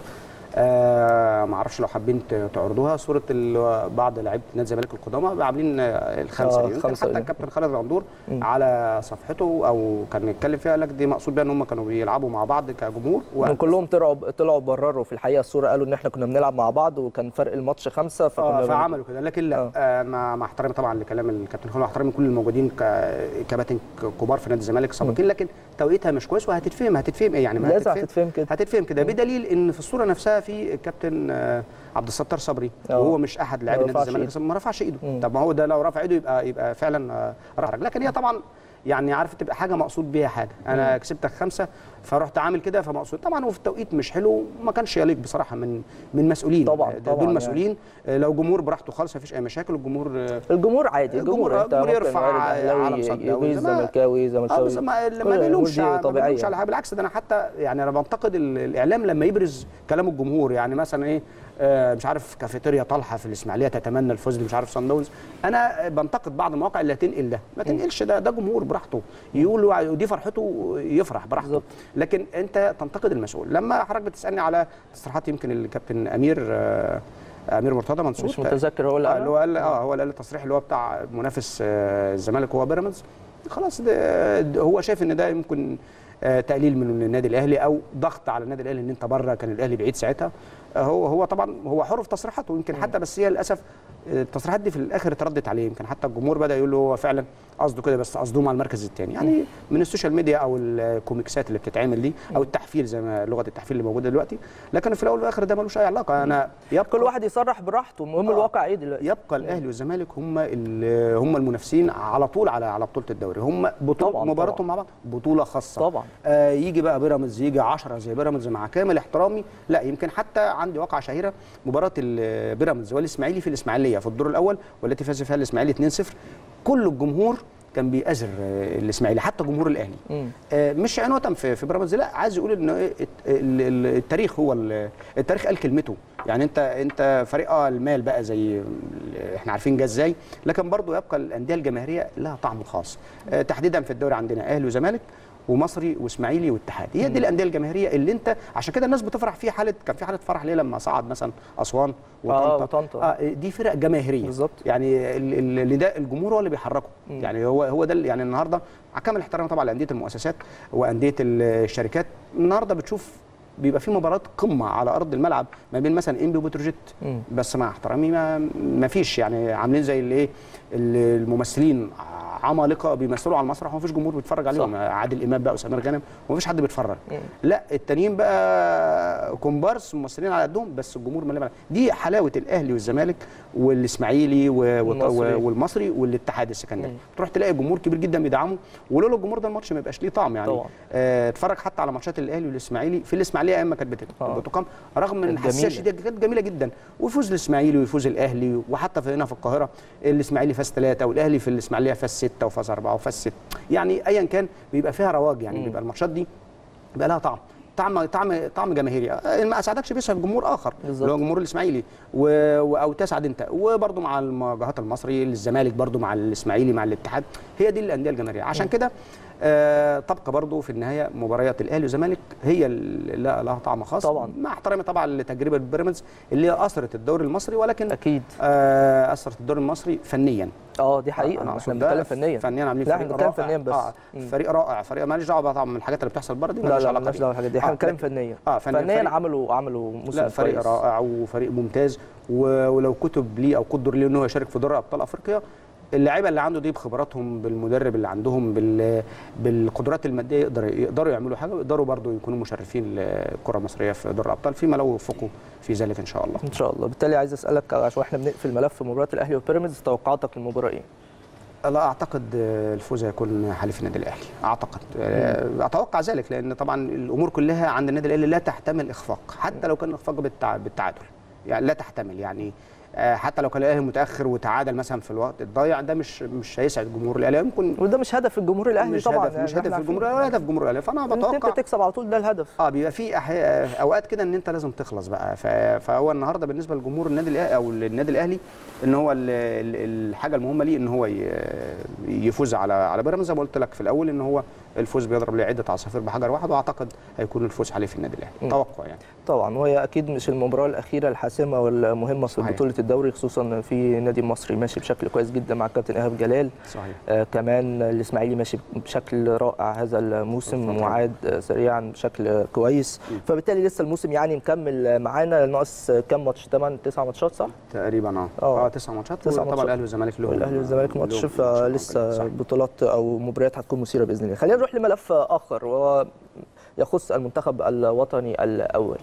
B: آه ما اعرفش لو حابين ت- تعرضوها صوره ال- بعض لعيبه نادي الزمالك القدامى عاملين آه، الخمسه
A: آه،
B: دي
A: الخمسة
B: حتى
A: دي.
B: الكابتن خالد غندور على صفحته او كان يتكلم فيها قال لك دي مقصود بيها ان هم كانوا بيلعبوا مع بعض كجمهور و-
A: هم كلهم طلعوا طلعوا برروا في الحقيقه الصوره قالوا ان احنا كنا بنلعب مع بعض وكان فرق الماتش خمسه فكنا
B: اه
A: بن-
B: فعملوا كده لكن لا
A: آه.
B: آه مع مع احترامي طبعا لكلام الكابتن خالد واحترامي كل الموجودين ك- كباتن كبار في نادي الزمالك سابقين لكن توقيتها مش كويس وهتتفهم هتتفهم ايه يعني ما
A: لازم هتتفهم كده.
B: هتتفهم كده بدليل ان في الصوره نفسها في الكابتن آه، عبد الستار صبري
A: آه.
B: وهو مش احد لاعبي
A: ما
B: نادي
A: رفعش
B: الزمالك
A: إيده.
B: بس ما رفعش ايده
A: مم.
B: طب ما هو ده لو رفع ايده يبقى يبقى فعلا آه، رفع لكن هي طبعا يعني عارف تبقى حاجه مقصود بيها حاجه انا كسبتك خمسه فرحت عامل كده فمقصود طبعا وفي التوقيت مش حلو ما كانش يليق بصراحه من من مسؤولين
A: طبعاً،
B: ده-
A: طبعاً
B: دول
A: يعني.
B: مسؤولين آه، لو جمهور براحته خالص مفيش اي مشاكل الجمهور آه،
A: الجمهور عادي الجمهور,
B: الجمهور-
A: انت
B: الجمهور
A: ممكن
B: يرفع
A: وارد
B: علم
A: اهلاوي
B: صدى
A: يجيز
B: زي ما-
A: زملكاوي
B: اه
A: زملكاوي
B: بس ما
A: كل
B: ما
A: الأمور
B: بيلومش
A: دي
B: ما
A: طبيعيه
B: بيلومش على حاجه بالعكس ده انا حتى يعني انا بنتقد ال- الاعلام لما يبرز كلام الجمهور يعني مثلا ايه آه مش عارف كافيتيريا طالحه في الاسماعيليه تتمنى الفوز مش عارف صن داونز انا بنتقد بعض المواقع اللي هتنقل ده ما تنقلش ده ده جمهور براحته يقول ودي فرحته يفرح براحته
A: بالظبط.
B: لكن انت تنتقد المسؤول لما حضرتك بتسالني على تصريحات يمكن الكابتن امير آه امير مرتضى منصور
A: مش متذكر هو اللي
B: آه، اللي هو
A: قالها؟
B: قال اه هو اللي قال التصريح اللي هو بتاع منافس آه، الزمالك هو بيراميدز خلاص ده ده هو شايف ان ده يمكن آه، تقليل من النادي الاهلي او ضغط على النادي الاهلي ان انت بره كان الاهلي بعيد ساعتها آه، هو هو طبعا هو حر في تصريحاته يمكن حتى بس هي للاسف آه، التصريحات دي في الاخر اتردت عليه يمكن حتى الجمهور بدا يقول له هو فعلا قصده كده بس قصده مع المركز الثاني يعني من السوشيال ميديا او الكوميكسات اللي بتتعمل دي او التحفيل زي ما لغه التحفيل اللي موجوده دلوقتي لكن في الاول والاخر ده ملوش اي علاقه انا يبقى
A: كل واحد يصرح براحته المهم
B: آه.
A: الواقع ايه دلوقتي
B: يبقى الاهلي والزمالك هم ال- هم المنافسين على طول على على بطوله الدوري هم بطوله
A: طبعاً،
B: مباراتهم
A: طبعاً.
B: مع بعض بطوله خاصه
A: طبعاً.
B: آه يجي بقى بيراميدز يجي 10 زي بيراميدز مع كامل احترامي لا يمكن حتى عندي واقعه شهيره مباراه ال- بيراميدز والاسماعيلي في الاسماعيليه في الدور الاول والتي فاز فيها الاسماعيلي 2-0 كل الجمهور كان بيأزر آه، الاسماعيلي حتى جمهور الاهلي
A: مم.
B: آه، مش عنوة في في بيراميدز لا عايز يقول ان إيه الت- ال- ال- التاريخ هو ال- التاريخ قال كلمته يعني انت انت فريق اه المال بقى زي ال- احنا عارفين جه ازاي لكن برضه يبقى الانديه الجماهيريه لها طعم خاص آه، تحديدا في الدوري عندنا اهلي وزمالك ومصري واسماعيلي واتحاد هي دي الانديه الجماهيريه اللي انت عشان كده الناس بتفرح في حاله كان في حاله فرح ليه لما صعد مثلا اسوان
A: آه،
B: وطنطا
A: وطنطا.
B: آه دي فرق جماهيريه
A: بالظبط.
B: يعني ال- ال- اللي ده الجمهور هو اللي بيحركه يعني هو هو ده اللي- يعني النهارده مع كامل الاحترام طبعا لانديه المؤسسات وانديه الشركات النهارده بتشوف بيبقى في مباراه قمه على ارض الملعب ما بين مثلا انبي وبتروجيت بس مع احترامي ما, ما فيش يعني عاملين زي اللي ايه ال- الممثلين عمالقه بيمثلوا على المسرح ومفيش جمهور بيتفرج عليهم
A: صح.
B: عادل امام بقى وسمير غانم ومفيش حد بيتفرج
A: مم.
B: لا التانيين بقى كومبارس ممثلين على قدهم بس الجمهور مليان دي حلاوه الاهلي والزمالك والاسماعيلي و- و-
A: والمصري.
B: والمصري والاتحاد السكندري
A: مم.
B: تروح تلاقي جمهور كبير جدا بيدعمه ولولا الجمهور ده الماتش ما يبقاش ليه طعم يعني
A: طبعا.
B: آه، اتفرج حتى على ماتشات الاهلي والاسماعيلي في الاسماعيليه ايام ما كانت بت-
A: آه.
B: بتقام رغم من
A: كانت
B: الحساسيه
A: جميلة.
B: الشديده كانت جميله جدا ويفوز الاسماعيلي ويفوز الاهلي وحتى في هنا في القاهره الاسماعيلي فاز ثلاثه والاهلي في الاسماعيليه فاز سته وفاز اربعه وفاز سته يعني ايا كان بيبقى فيها رواج يعني
A: مم.
B: بيبقى الماتشات دي بيبقى لها طعم طعم طعم طعم جماهيري آه، ما اسعدكش بيسعد جمهور اخر
A: بالظبط.
B: اللي هو جمهور الاسماعيلي و... و... او تسعد انت وبرده مع المواجهات المصري الزمالك برده مع الاسماعيلي مع الاتحاد هي دي الانديه الجماهيريه عشان كده آه تبقى برضه في النهايه مباريات الاهلي والزمالك هي اللي لها لها طعم خاص
A: طبعاً.
B: مع احترامي طبعا لتجربه بيراميدز اللي هي اثرت الدوري المصري ولكن
A: اكيد
B: آه اثرت الدوري المصري فنيا
A: اه دي حقيقه
B: أنا
A: احنا
B: أقصد ده
A: بنتكلم فنيا
B: فنيا عاملين
A: لا
B: فريق
A: احنا بنتكلم
B: رائع.
A: فنيا بس
B: آه
A: مم.
B: فريق رائع فريق ماليش دعوه بقى طبعا من الحاجات اللي بتحصل بره دي
A: لا
B: ماليش
A: لا
B: علاقه
A: مالناش
B: بيها.
A: دعوه بالحاجات دي احنا
B: آه،
A: بنتكلم
B: لكن-
A: فنيا
B: اه فنيا
A: فنيا
B: فريق-
A: عملوا عملوا موسم
B: لا فريق
A: كويس.
B: رائع وفريق ممتاز و- ولو كتب ليه او قدر ليه ان هو يشارك في دوري ابطال افريقيا اللعيبه اللي عنده دي بخبراتهم بالمدرب اللي عندهم بال... بالقدرات الماديه يقدر يقدروا يعملوا حاجه ويقدروا برضه يكونوا مشرفين للكره المصريه في دوري الابطال فيما لو وفقوا في ذلك ان شاء الله
A: ان شاء الله بالتالي عايز اسالك عشان احنا بنقفل ملف مباراه الاهلي وبيراميدز توقعاتك للمباراه ايه؟
B: لا اعتقد الفوز هيكون حليف النادي الاهلي اعتقد آه، اتوقع ذلك لان طبعا الامور كلها عند النادي الاهلي لا تحتمل اخفاق حتى لو كان اخفاق بالتع... بالتعادل يعني لا تحتمل يعني آه، حتى لو كان الاهلي متاخر وتعادل مثلا في الوقت الضايع ده مش مش هيسعد جمهور الاهلي يمكن
A: وده مش هدف الجمهور الاهلي
B: مش
A: طبعا
B: هدف مش
A: يعني
B: هدف
A: إحنا
B: الجمهور
A: عارفين.
B: ولا هدف جمهور الاهلي فانا
A: ان انت
B: بتوقع
A: تكسب على طول ده الهدف
B: اه بيبقى في أح... اوقات كده ان انت لازم تخلص بقى ف... فهو النهارده بالنسبه لجمهور النادي الاهلي او للنادي الاهلي ان هو ال... ال- الحاجه المهمه ليه ان هو ي... يفوز على على بيراميدز زي ما قلت لك في الاول ان هو الفوز بيضرب ليه عده عصافير بحجر واحد واعتقد هيكون الفوز عليه في النادي الاهلي
A: مم.
B: توقع يعني
A: طبعا وهي اكيد مش المباراه الاخيره الحاسمه والمهمه في
B: صحيح.
A: بطوله الدوري خصوصا في النادي المصري ماشي بشكل كويس جدا مع الكابتن ايهاب جلال
B: صحيح
A: آه كمان الاسماعيلي ماشي بشكل رائع هذا الموسم
B: طبعاً.
A: وعاد آه، سريعا بشكل كويس
B: مم.
A: فبالتالي لسه الموسم يعني مكمل معانا ناقص كام ماتش 8 9 ماتشات صح؟
B: تقريبا اه
A: آه.
B: اه تسع ماتشات
A: تسع
B: طبعا
A: ماتشات.
B: الاهلي والزمالك لهم
A: والاهلي والزمالك ماتش
B: لهم
A: فلسه
B: صح.
A: بطولات او مباريات هتكون مثيره باذن الله خلينا نروح لملف اخر وهو يخص المنتخب الوطني الاول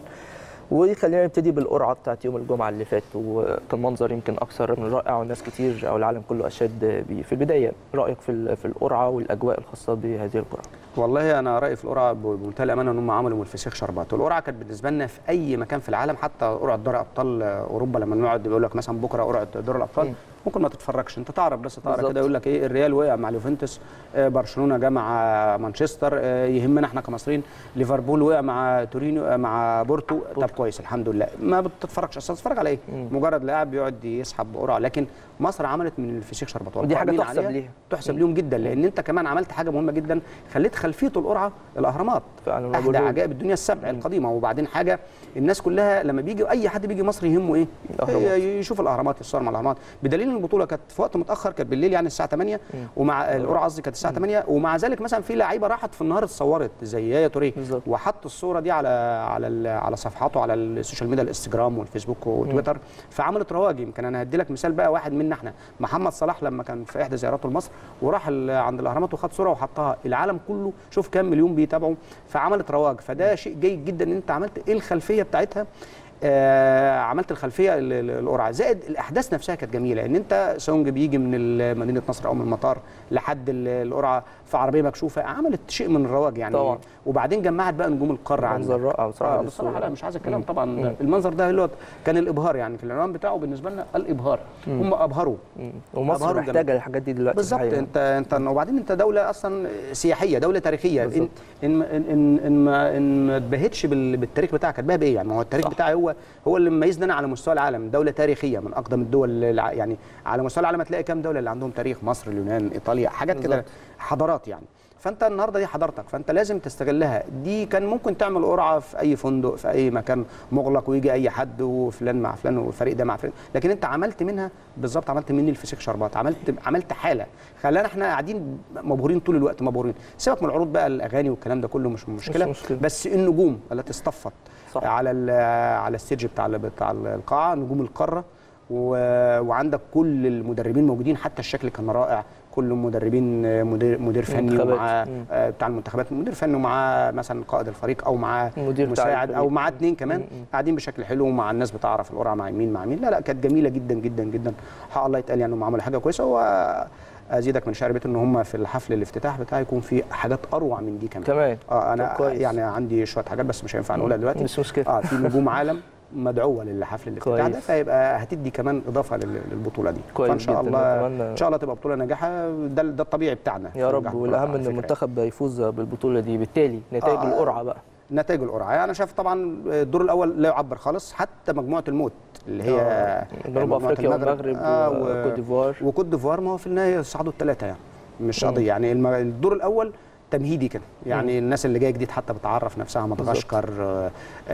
A: وخلينا نبتدي بالقرعه بتاعت يوم الجمعه اللي فات وكان منظر يمكن اكثر من رائع والناس كتير او العالم كله اشاد بيه في البدايه رايك في ال- في القرعه والاجواء الخاصه بهذه القرعه
B: والله انا رايي في القرعه بمنتهى الامانه ان هم عملوا من الفسيخ شربات والقرعه كانت بالنسبه لنا في اي مكان في العالم حتى قرعه دوري ابطال اوروبا لما نقعد يقول لك مثلا بكره قرعه دوري الابطال
A: مم.
B: ممكن ما تتفرجش انت تعرف بس تقرا
A: بالظبط.
B: كده يقول لك ايه الريال وقع مع اليوفنتوس آه، برشلونه جه مع مانشستر آه، يهمنا احنا كمصريين ليفربول وقع مع تورينو آه، مع بورتو طب كويس الحمد لله ما بتتفرجش اصلا تتفرج على ايه
A: مم.
B: مجرد لاعب بيقعد يسحب قرعه لكن مصر عملت من الفسيخ شربات
A: ودي حاجة
B: والقائمين
A: تحسب
B: عليها
A: ليها.
B: تحسب
A: مم.
B: ليهم جدا لان انت كمان عملت حاجه مهمه جدا خليت خلفيه القرعه الاهرامات
A: فعلا أنا
B: احدى
A: بقول-
B: عجائب الدنيا السبع القديمه وبعدين حاجه الناس كلها لما بيجي اي حد بيجي مصر يهمه ايه
A: الأهرامات.
B: ي- يشوف الاهرامات يتصور مع الاهرامات بدليل ان البطوله كانت في وقت متاخر كانت بالليل يعني الساعه 8 ومع القرعه قصدي كانت الساعه 8 ومع ذلك مثلا في لعيبه راحت في النهار اتصورت زي يايا توريه
A: بالظبط.
B: وحط الصوره دي على على ال- على صفحاته على السوشيال ميديا الانستجرام والفيسبوك وتويتر فعملت رواج يمكن انا هدي لك مثال بقى واحد منا احنا محمد صلاح لما كان في احدى زياراته لمصر وراح ال- عند الاهرامات وخد صوره وحطها العالم كله شوف كام مليون بيتابعوا فعملت رواج فده شيء جيد جدا ان انت عملت ايه الخلفيه بتاعتها آه عملت الخلفيه ال- ال- القرعه زائد الاحداث نفسها كانت جميله ان انت سونج بيجي من ال- مدينه نصر او من المطار لحد ال- القرعه في عربيه مكشوفه عملت شيء من الرواج يعني
A: طبعا.
B: وبعدين جمعت بقى نجوم القاره عندك.
A: منظر رائع بصراحه
B: اه بصراحه لا مش عايز الكلام
A: مم.
B: طبعا
A: مم.
B: المنظر ده اللي هو كان الابهار يعني في العنوان بتاعه بالنسبه لنا الابهار هم ابهروا
A: مم. ومصر
B: أبهروا
A: محتاجه الحاجات دي دلوقتي
B: بالظبط
A: الحقيقة.
B: انت انت وبعدين انت دوله اصلا سياحيه دوله تاريخيه ان
A: بالظبط.
B: ان ان ان, إن ما ان ما تبهتش بال- بالتاريخ بتاعك هتبها بايه يعني ما هو التاريخ
A: صح.
B: بتاعي هو هو اللي مميزنا انا على مستوى العالم دوله تاريخيه من اقدم الدول الع- يعني على مستوى العالم هتلاقي كام دوله اللي عندهم تاريخ مصر اليونان ايطاليا حاجات كده
A: بالظبط.
B: حضارات يعني فانت النهارده دي حضارتك فانت لازم تستغلها دي كان ممكن تعمل قرعه في اي فندق في اي مكان مغلق ويجي اي حد وفلان مع فلان والفريق ده مع فلان لكن انت عملت منها بالظبط عملت مني الفسيخ شربات عملت عملت حاله خلانا احنا قاعدين مبهورين طول الوقت مبهورين سيبك من العروض بقى الاغاني والكلام ده كله مش مشكله,
A: مشكلة.
B: بس النجوم التي اصطفت
A: صح.
B: على ال- على الستيج بتاع ال- بتاع القاعه نجوم القاره و... وعندك كل المدربين موجودين حتى الشكل كان رائع كل مدربين آه، مدير مدير فني
A: منتخبات.
B: ومعاه
A: مم.
B: آه، بتاع المنتخبات مدير فني ومعاه مثلا قائد الفريق او معاه
A: المدير بتاع
B: مساعد او
A: الفريق.
B: معاه اثنين كمان
A: مم. مم.
B: قاعدين بشكل حلو ومع الناس بتعرف القرعه مع مين مع مين لا لا كانت جميله جدا جدا جدا حق الله يتقال يعني انهم عملوا حاجه كويسه وازيدك من شعر بيت ان هم في الحفل الافتتاح بتاعي يكون في حاجات اروع من دي كمان
A: كمان
B: اه انا
A: طب كويس.
B: يعني عندي شويه حاجات بس مش هينفع نقولها دلوقتي
A: مش مشكله
B: اه في نجوم عالم مدعوه للحفل الافتتاح ده
A: كويس.
B: فيبقى هتدي كمان اضافه لل- للبطوله دي
A: كويس
B: فان شاء
A: جداً.
B: الله
A: نتمنى-
B: ان شاء الله تبقى بطوله ناجحه ده ده الطبيعي بتاعنا في
A: يا
B: نجاح
A: رب
B: البطولات
A: والاهم
B: على
A: ان
B: فكرة
A: المنتخب يفوز بالبطوله دي بالتالي نتائج
B: آه.
A: القرعه بقى
B: نتائج القرعه يعني انا شايف طبعا الدور الاول لا يعبر خالص حتى مجموعه الموت اللي هي
A: آه. جنوب
B: مجموعة
A: افريقيا والمغرب
B: آه
A: وكوت ديفوار
B: وكوت ديفوار ما هو في النهايه صعدوا الثلاثه يعني مش
A: مم.
B: قضيه يعني الم- الدور الاول تمهيدي كده يعني الناس اللي جايه جديد حتى بتعرف نفسها مدغشقر آه،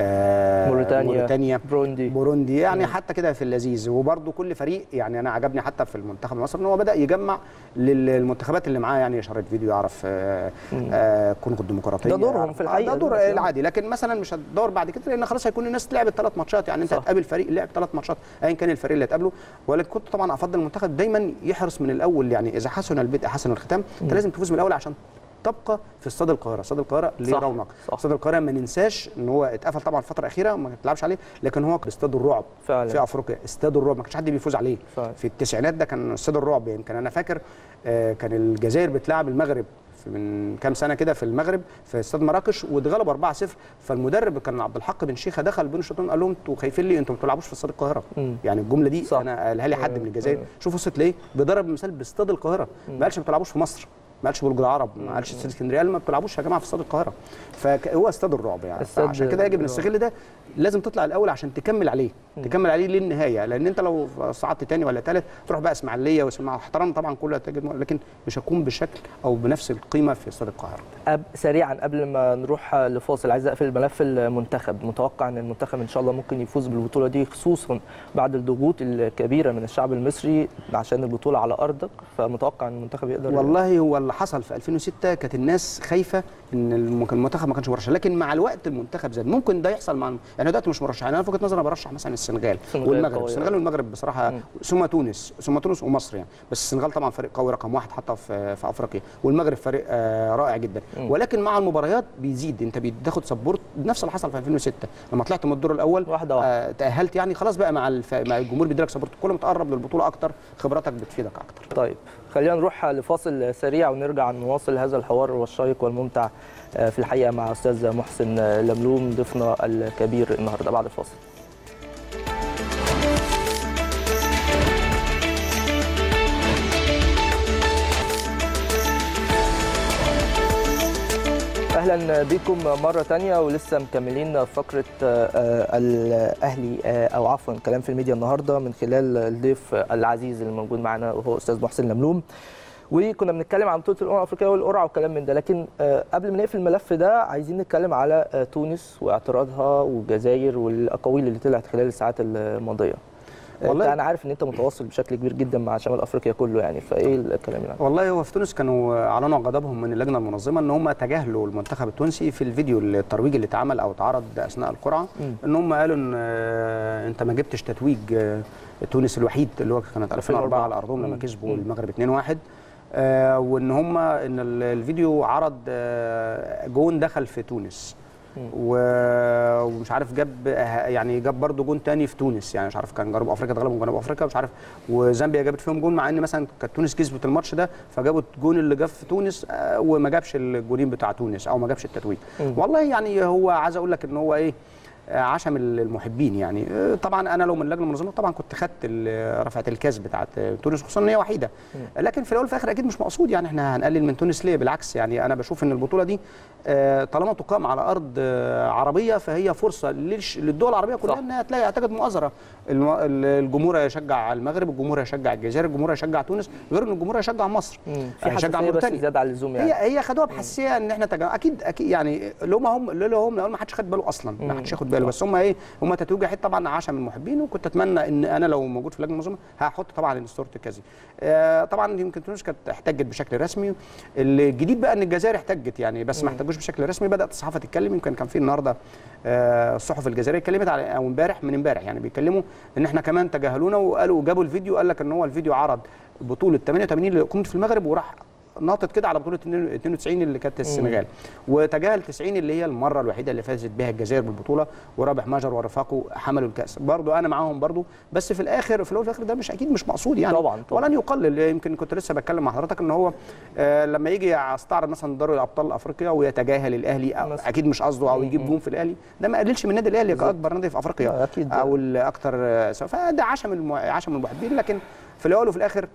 B: آه،
A: موريتانيا
B: موريتانيا
A: بروندي
B: بوروندي يعني
A: مم.
B: حتى كده في اللذيذ وبرده كل فريق يعني انا عجبني حتى في المنتخب المصري ان هو بدا يجمع للمنتخبات اللي معاه يعني شريط فيديو يعرف آه،
A: مم.
B: آه، كونغو الديمقراطيه
A: ده دورهم
B: يعرف-
A: في الحقيقة
B: آه، ده دور
A: دلوقتي، آه.
B: العادي لكن مثلا مش هتدور بعد كده لان خلاص هيكون الناس لعبت ثلاث ماتشات يعني انت
A: صح.
B: هتقابل فريق لعب ثلاث ماتشات ايا كان الفريق اللي هتقابله ولكن كنت طبعا افضل المنتخب دايما يحرص من الاول يعني اذا حسن البدء حسن الختام انت
A: مم.
B: لازم تفوز من الاول عشان تبقى في استاد القاهره استاد القاهره ليه
A: صح،
B: رونق
A: صح.
B: استاد القاهره ما ننساش ان هو اتقفل طبعا الفتره الاخيره ما تلعبش عليه لكن هو استاد الرعب
A: فعلا
B: في افريقيا استاد الرعب ما كانش حد بيفوز عليه
A: فعلا.
B: في التسعينات ده كان استاد الرعب يمكن انا فاكر آه، كان الجزائر بتلعب المغرب في من كام سنه كده في المغرب في استاد مراكش واتغلبوا 4-0 فالمدرب كان عبد الحق بن شيخه دخل بين الشوطين قال لهم انتوا خايفين ليه انتوا ما بتلعبوش في استاد القاهره
A: مم.
B: يعني الجمله دي
A: صح.
B: انا قالها لي حد من الجزائر
A: مم.
B: شوف وصلت ليه بضرب مثال باستاد القاهره ما قالش ما بتلعبوش في مصر ما قالش برج العرب ما قالش استاد اسكندريه قال ما بتلعبوش يا جماعه في استاد القاهره فهو استاد الرعب يعني
A: استاد
B: عشان كده يجب
A: الرعب.
B: نستغل ده لازم تطلع الاول عشان تكمل عليه تكمل عليه للنهايه لان انت لو صعدت تاني ولا تالت تروح بقى اسماعيليه واسمع احترام طبعا كل تجد لكن مش هتكون بشكل او بنفس القيمه في استاد القاهره
A: أب سريعا قبل ما نروح لفاصل عايز اقفل ملف المنتخب متوقع ان المنتخب ان شاء الله ممكن يفوز بالبطوله دي خصوصا بعد الضغوط الكبيره من الشعب المصري عشان البطوله على ارضك فمتوقع ان المنتخب يقدر
B: والله هو اللي حصل في 2006 كانت الناس خايفه ان المك- المنتخب ما كانش مرشح لكن مع الوقت المنتخب زاد ممكن ده يحصل مع يعني دلوقتي مش مرشح يعني انا في وجهه نظري أنا برشح مثلا السنغال
A: السنغال
B: والمغرب
A: قوية.
B: السنغال والمغرب بصراحه
A: مم.
B: ثم تونس ثم تونس ومصر يعني بس السنغال طبعا فريق قوي رقم واحد حتى في في افريقيا والمغرب فريق آه، رائع جدا
A: مم.
B: ولكن مع المباريات بيزيد انت بتاخد سبورت نفس اللي حصل في 2006 لما طلعت من الدور الاول
A: واحدة واحدة.
B: آه، تاهلت يعني خلاص بقى مع الف... مع الجمهور بيديلك سبورت كل ما تقرب للبطوله اكتر خبراتك بتفيدك اكتر
A: طيب خلينا نروح لفاصل سريع ونرجع نواصل هذا الحوار والشيق والممتع آه، في الحقيقه مع استاذ محسن آه، لملوم ضيفنا الكبير النهارده بعد الفاصل اهلا بكم مره تانية ولسه مكملين فقره آه، الاهلي آه، او عفوا كلام في الميديا النهارده من خلال الضيف العزيز اللي موجود معنا وهو استاذ محسن لملوم وكنا بنتكلم عن بطوله الامم الافريقيه والقرعه وكلام من ده لكن آه، قبل ما نقفل الملف ده عايزين نتكلم على آه، تونس واعتراضها والجزائر والاقاويل اللي طلعت خلال الساعات الماضيه والله
B: والله-
A: انا عارف ان انت متواصل بشكل كبير جدا مع شمال افريقيا كله يعني فايه الكلام يعني
B: والله هو في تونس كانوا اعلنوا غضبهم من اللجنه المنظمه ان هم تجاهلوا المنتخب التونسي في الفيديو الترويجي اللي اتعمل او اتعرض اثناء القرعه
A: مم.
B: ان هم قالوا ان آه، انت ما جبتش تتويج آه، تونس الوحيد اللي هو كانت 2004 على ارضهم لما
A: مم.
B: كسبوا
A: مم.
B: المغرب 2-1 آه، وان هم ان ال- الفيديو عرض آه، جون دخل في تونس
A: مم.
B: و- ومش عارف جاب يعني جاب برضه جون تاني في تونس يعني مش عارف كان جنوب افريقيا اتغلبوا من جنوب افريقيا مش عارف وزامبيا جابت فيهم جون مع ان مثلا كانت تونس كسبت الماتش ده فجابوا الجون اللي جاب في تونس آه، وما جابش الجونين بتاع تونس او ما جابش التتويج
A: مم.
B: والله يعني هو عايز اقول لك ان هو ايه آه، عشم المحبين يعني آه، طبعا انا لو من اللجنه المنظمه طبعا كنت خدت ال- رفعه الكاس بتاعت آه، تونس خصوصا ان هي وحيده لكن في الاول وفي الاخر اكيد مش مقصود يعني احنا هنقلل من تونس ليه بالعكس يعني انا بشوف ان البطوله دي آه، طالما تقام على ارض آه، عربيه فهي فرصه للش- للدول العربيه كلها
A: صح.
B: انها تلاقي اعتقد مؤازره الم- ال- الجمهور يشجع المغرب الجمهور يشجع الجزائر الجمهور يشجع تونس غير ان الجمهور يشجع مصر
A: مم. في
B: هيشجع
A: حساسيه بس
B: موريتانيا.
A: زياده على اللزوم يعني
B: هي هي خدوها بحساسيه ان احنا تجا... اكيد اكيد يعني لو ما هم لو هم لو ما حدش خد باله اصلا ما
A: مم.
B: حدش ياخد باله بس هم ايه هم تتويج وحيد طبعا عشم المحبين وكنت اتمنى ان انا لو موجود في اللجنه المنظمه هحط طبعا صوره الكازي آه طبعا يمكن تونس كانت احتجت بشكل رسمي الجديد بقى ان الجزائر احتجت يعني بس ما احتجوش بشكل رسمي بدات الصحافه تتكلم يمكن كان في النهارده آه الصحف الجزائريه اتكلمت على او امبارح من امبارح يعني بيتكلموا ان احنا كمان تجاهلونا وقالوا جابوا الفيديو قال لك ان هو الفيديو عرض بطوله 88 اللي اقيمت في المغرب وراح ناطط كده على بطوله 92 اللي كانت السنغال وتجاهل 90 اللي هي المره الوحيده اللي فازت بها الجزائر بالبطوله ورابح ماجر ورفاقه حملوا الكاس برضو انا معاهم برضو بس في الاخر في الاول وفي الاخر ده مش اكيد مش مقصود يعني
A: طبعاً، طبعاً.
B: ولن يقلل يمكن كنت لسه بتكلم مع حضرتك ان هو آه لما يجي يستعرض مثلا دوري ابطال افريقيا ويتجاهل الاهلي أو
A: مثلاً.
B: اكيد مش قصده او يجيب جون في الاهلي ده ما قللش من النادي الاهلي كاكبر نادي في افريقيا
A: أكيد.
B: او الاكثر آه، فده عشم الم... عشم المحبين لكن في الاول وفي الاخر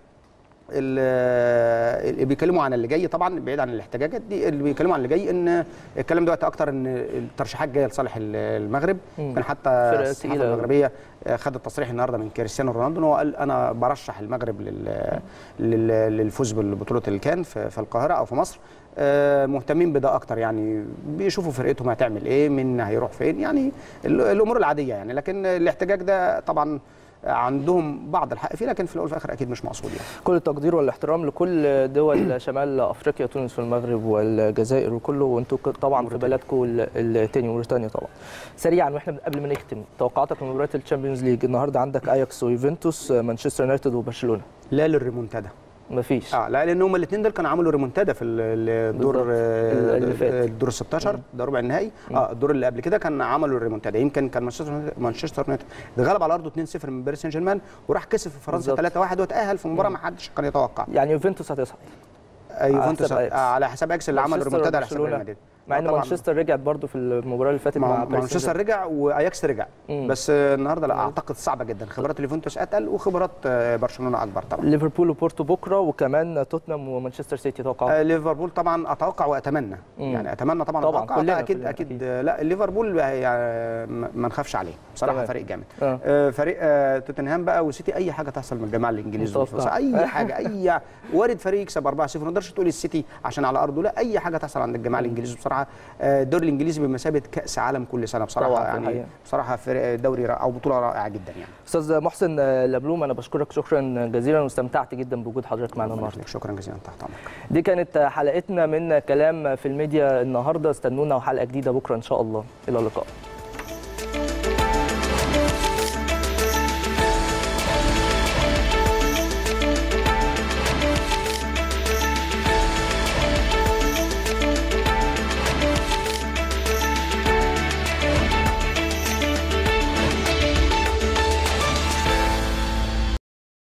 B: ال- اللي بيتكلموا عن اللي جاي طبعا بعيد عن الاحتجاجات دي اللي بيتكلموا عن اللي جاي ان الكلام دلوقتي اكتر ان الترشيحات جايه لصالح ال- المغرب
A: مم.
B: كان حتى
A: فرقة
B: الصحافه
A: تقيلة.
B: المغربيه خدت تصريح النهارده من كريستيانو رونالدو ان هو قال انا برشح المغرب لل... لل... للفوز بالبطوله الكان في... في القاهره او في مصر آه، مهتمين بده اكتر يعني بيشوفوا فرقتهم هتعمل ايه مين هيروح فين يعني ال- الامور العاديه يعني لكن الاحتجاج ده طبعا عندهم بعض الحق فيه لكن في الاول وفي الاخر اكيد مش مقصود يعني
A: كل التقدير والاحترام لكل دول شمال افريقيا تونس والمغرب والجزائر وكله وانتم ك- طبعا في بلدكم ال- التاني موريتانيا طبعا سريعا واحنا قبل ما نختم توقعاتك لمباريات الشامبيونز ليج النهارده عندك اياكس ويوفنتوس مانشستر يونايتد وبرشلونه
B: لا للريمونتادا
A: مفيش
B: اه لا لان هم الاثنين دول كانوا عملوا ريمونتادا في ال- الدور
A: بالظبط.
B: آه،
A: اللي فات.
B: الدور ال 16 ده ربع النهائي اه الدور اللي قبل كده كان عملوا الريمونتادا يمكن كان مانشستر مانشستر يونايتد اتغلب على ارضه 2-0 من باريس سان جيرمان وراح كسب في فرنسا
A: بالظبط.
B: 3-1 وتاهل في مباراه ما حدش كان يتوقع
A: يعني يوفنتوس هتصعد
B: آه، يوفنتوس
A: حساب أياكس.
B: آه، على حساب اكس اللي عمل
A: مانشستر
B: ريمونتادا على حساب
A: وبرشلونة.
B: ريال مدريد
A: مع ان
B: آه، طبعاً.
A: مانشستر رجعت برضه في المباراه اللي فاتت مع
B: مع
A: باريس سان
B: مانشستر رجع واياكس رجع
A: مم.
B: بس آه، النهارده لا اعتقد صعبه جدا خبرات اليوفنتوس اتقل وخبرات آه، برشلونه اكبر طبعا
A: ليفربول وبورتو بكره وكمان توتنهام ومانشستر سيتي توقعات
B: آه، ليفربول طبعا اتوقع واتمنى
A: مم.
B: يعني اتمنى طبعا,
A: طبعاً،
B: اتوقع
A: كلنا-
B: اكيد
A: كلنا
B: اكيد
A: أكيد.
B: آه، لا ليفربول آه، يعني ما ما نخافش عليه بصراحه
A: تمام.
B: فريق جامد
A: آه.
B: آه، فريق آه، توتنهام بقى وسيتي اي حاجه تحصل من الجماعه الانجليز
A: متوقع.
B: والفرنسا اي حاجه اي وارد فريق يكسب 4-0 ما نقدرش تقول السيتي عشان على ارضه لا اي حاجه تحصل عند الجماعه الانجليز بصراحه آه، الدوري الانجليزي بمثابه كاس عالم كل سنه بصراحه
A: طبعاً، في
B: يعني
A: الحقيقة.
B: بصراحه فريق دوري رائع او بطوله رائعه جدا يعني
A: استاذ محسن لبلوم انا بشكرك شكرا جزيلا واستمتعت جدا بوجود حضرتك معنا النهارده
B: شكرا جزيلا تحت امرك
A: دي كانت حلقتنا من كلام في الميديا النهارده استنونا وحلقه جديده بكره ان شاء الله الى اللقاء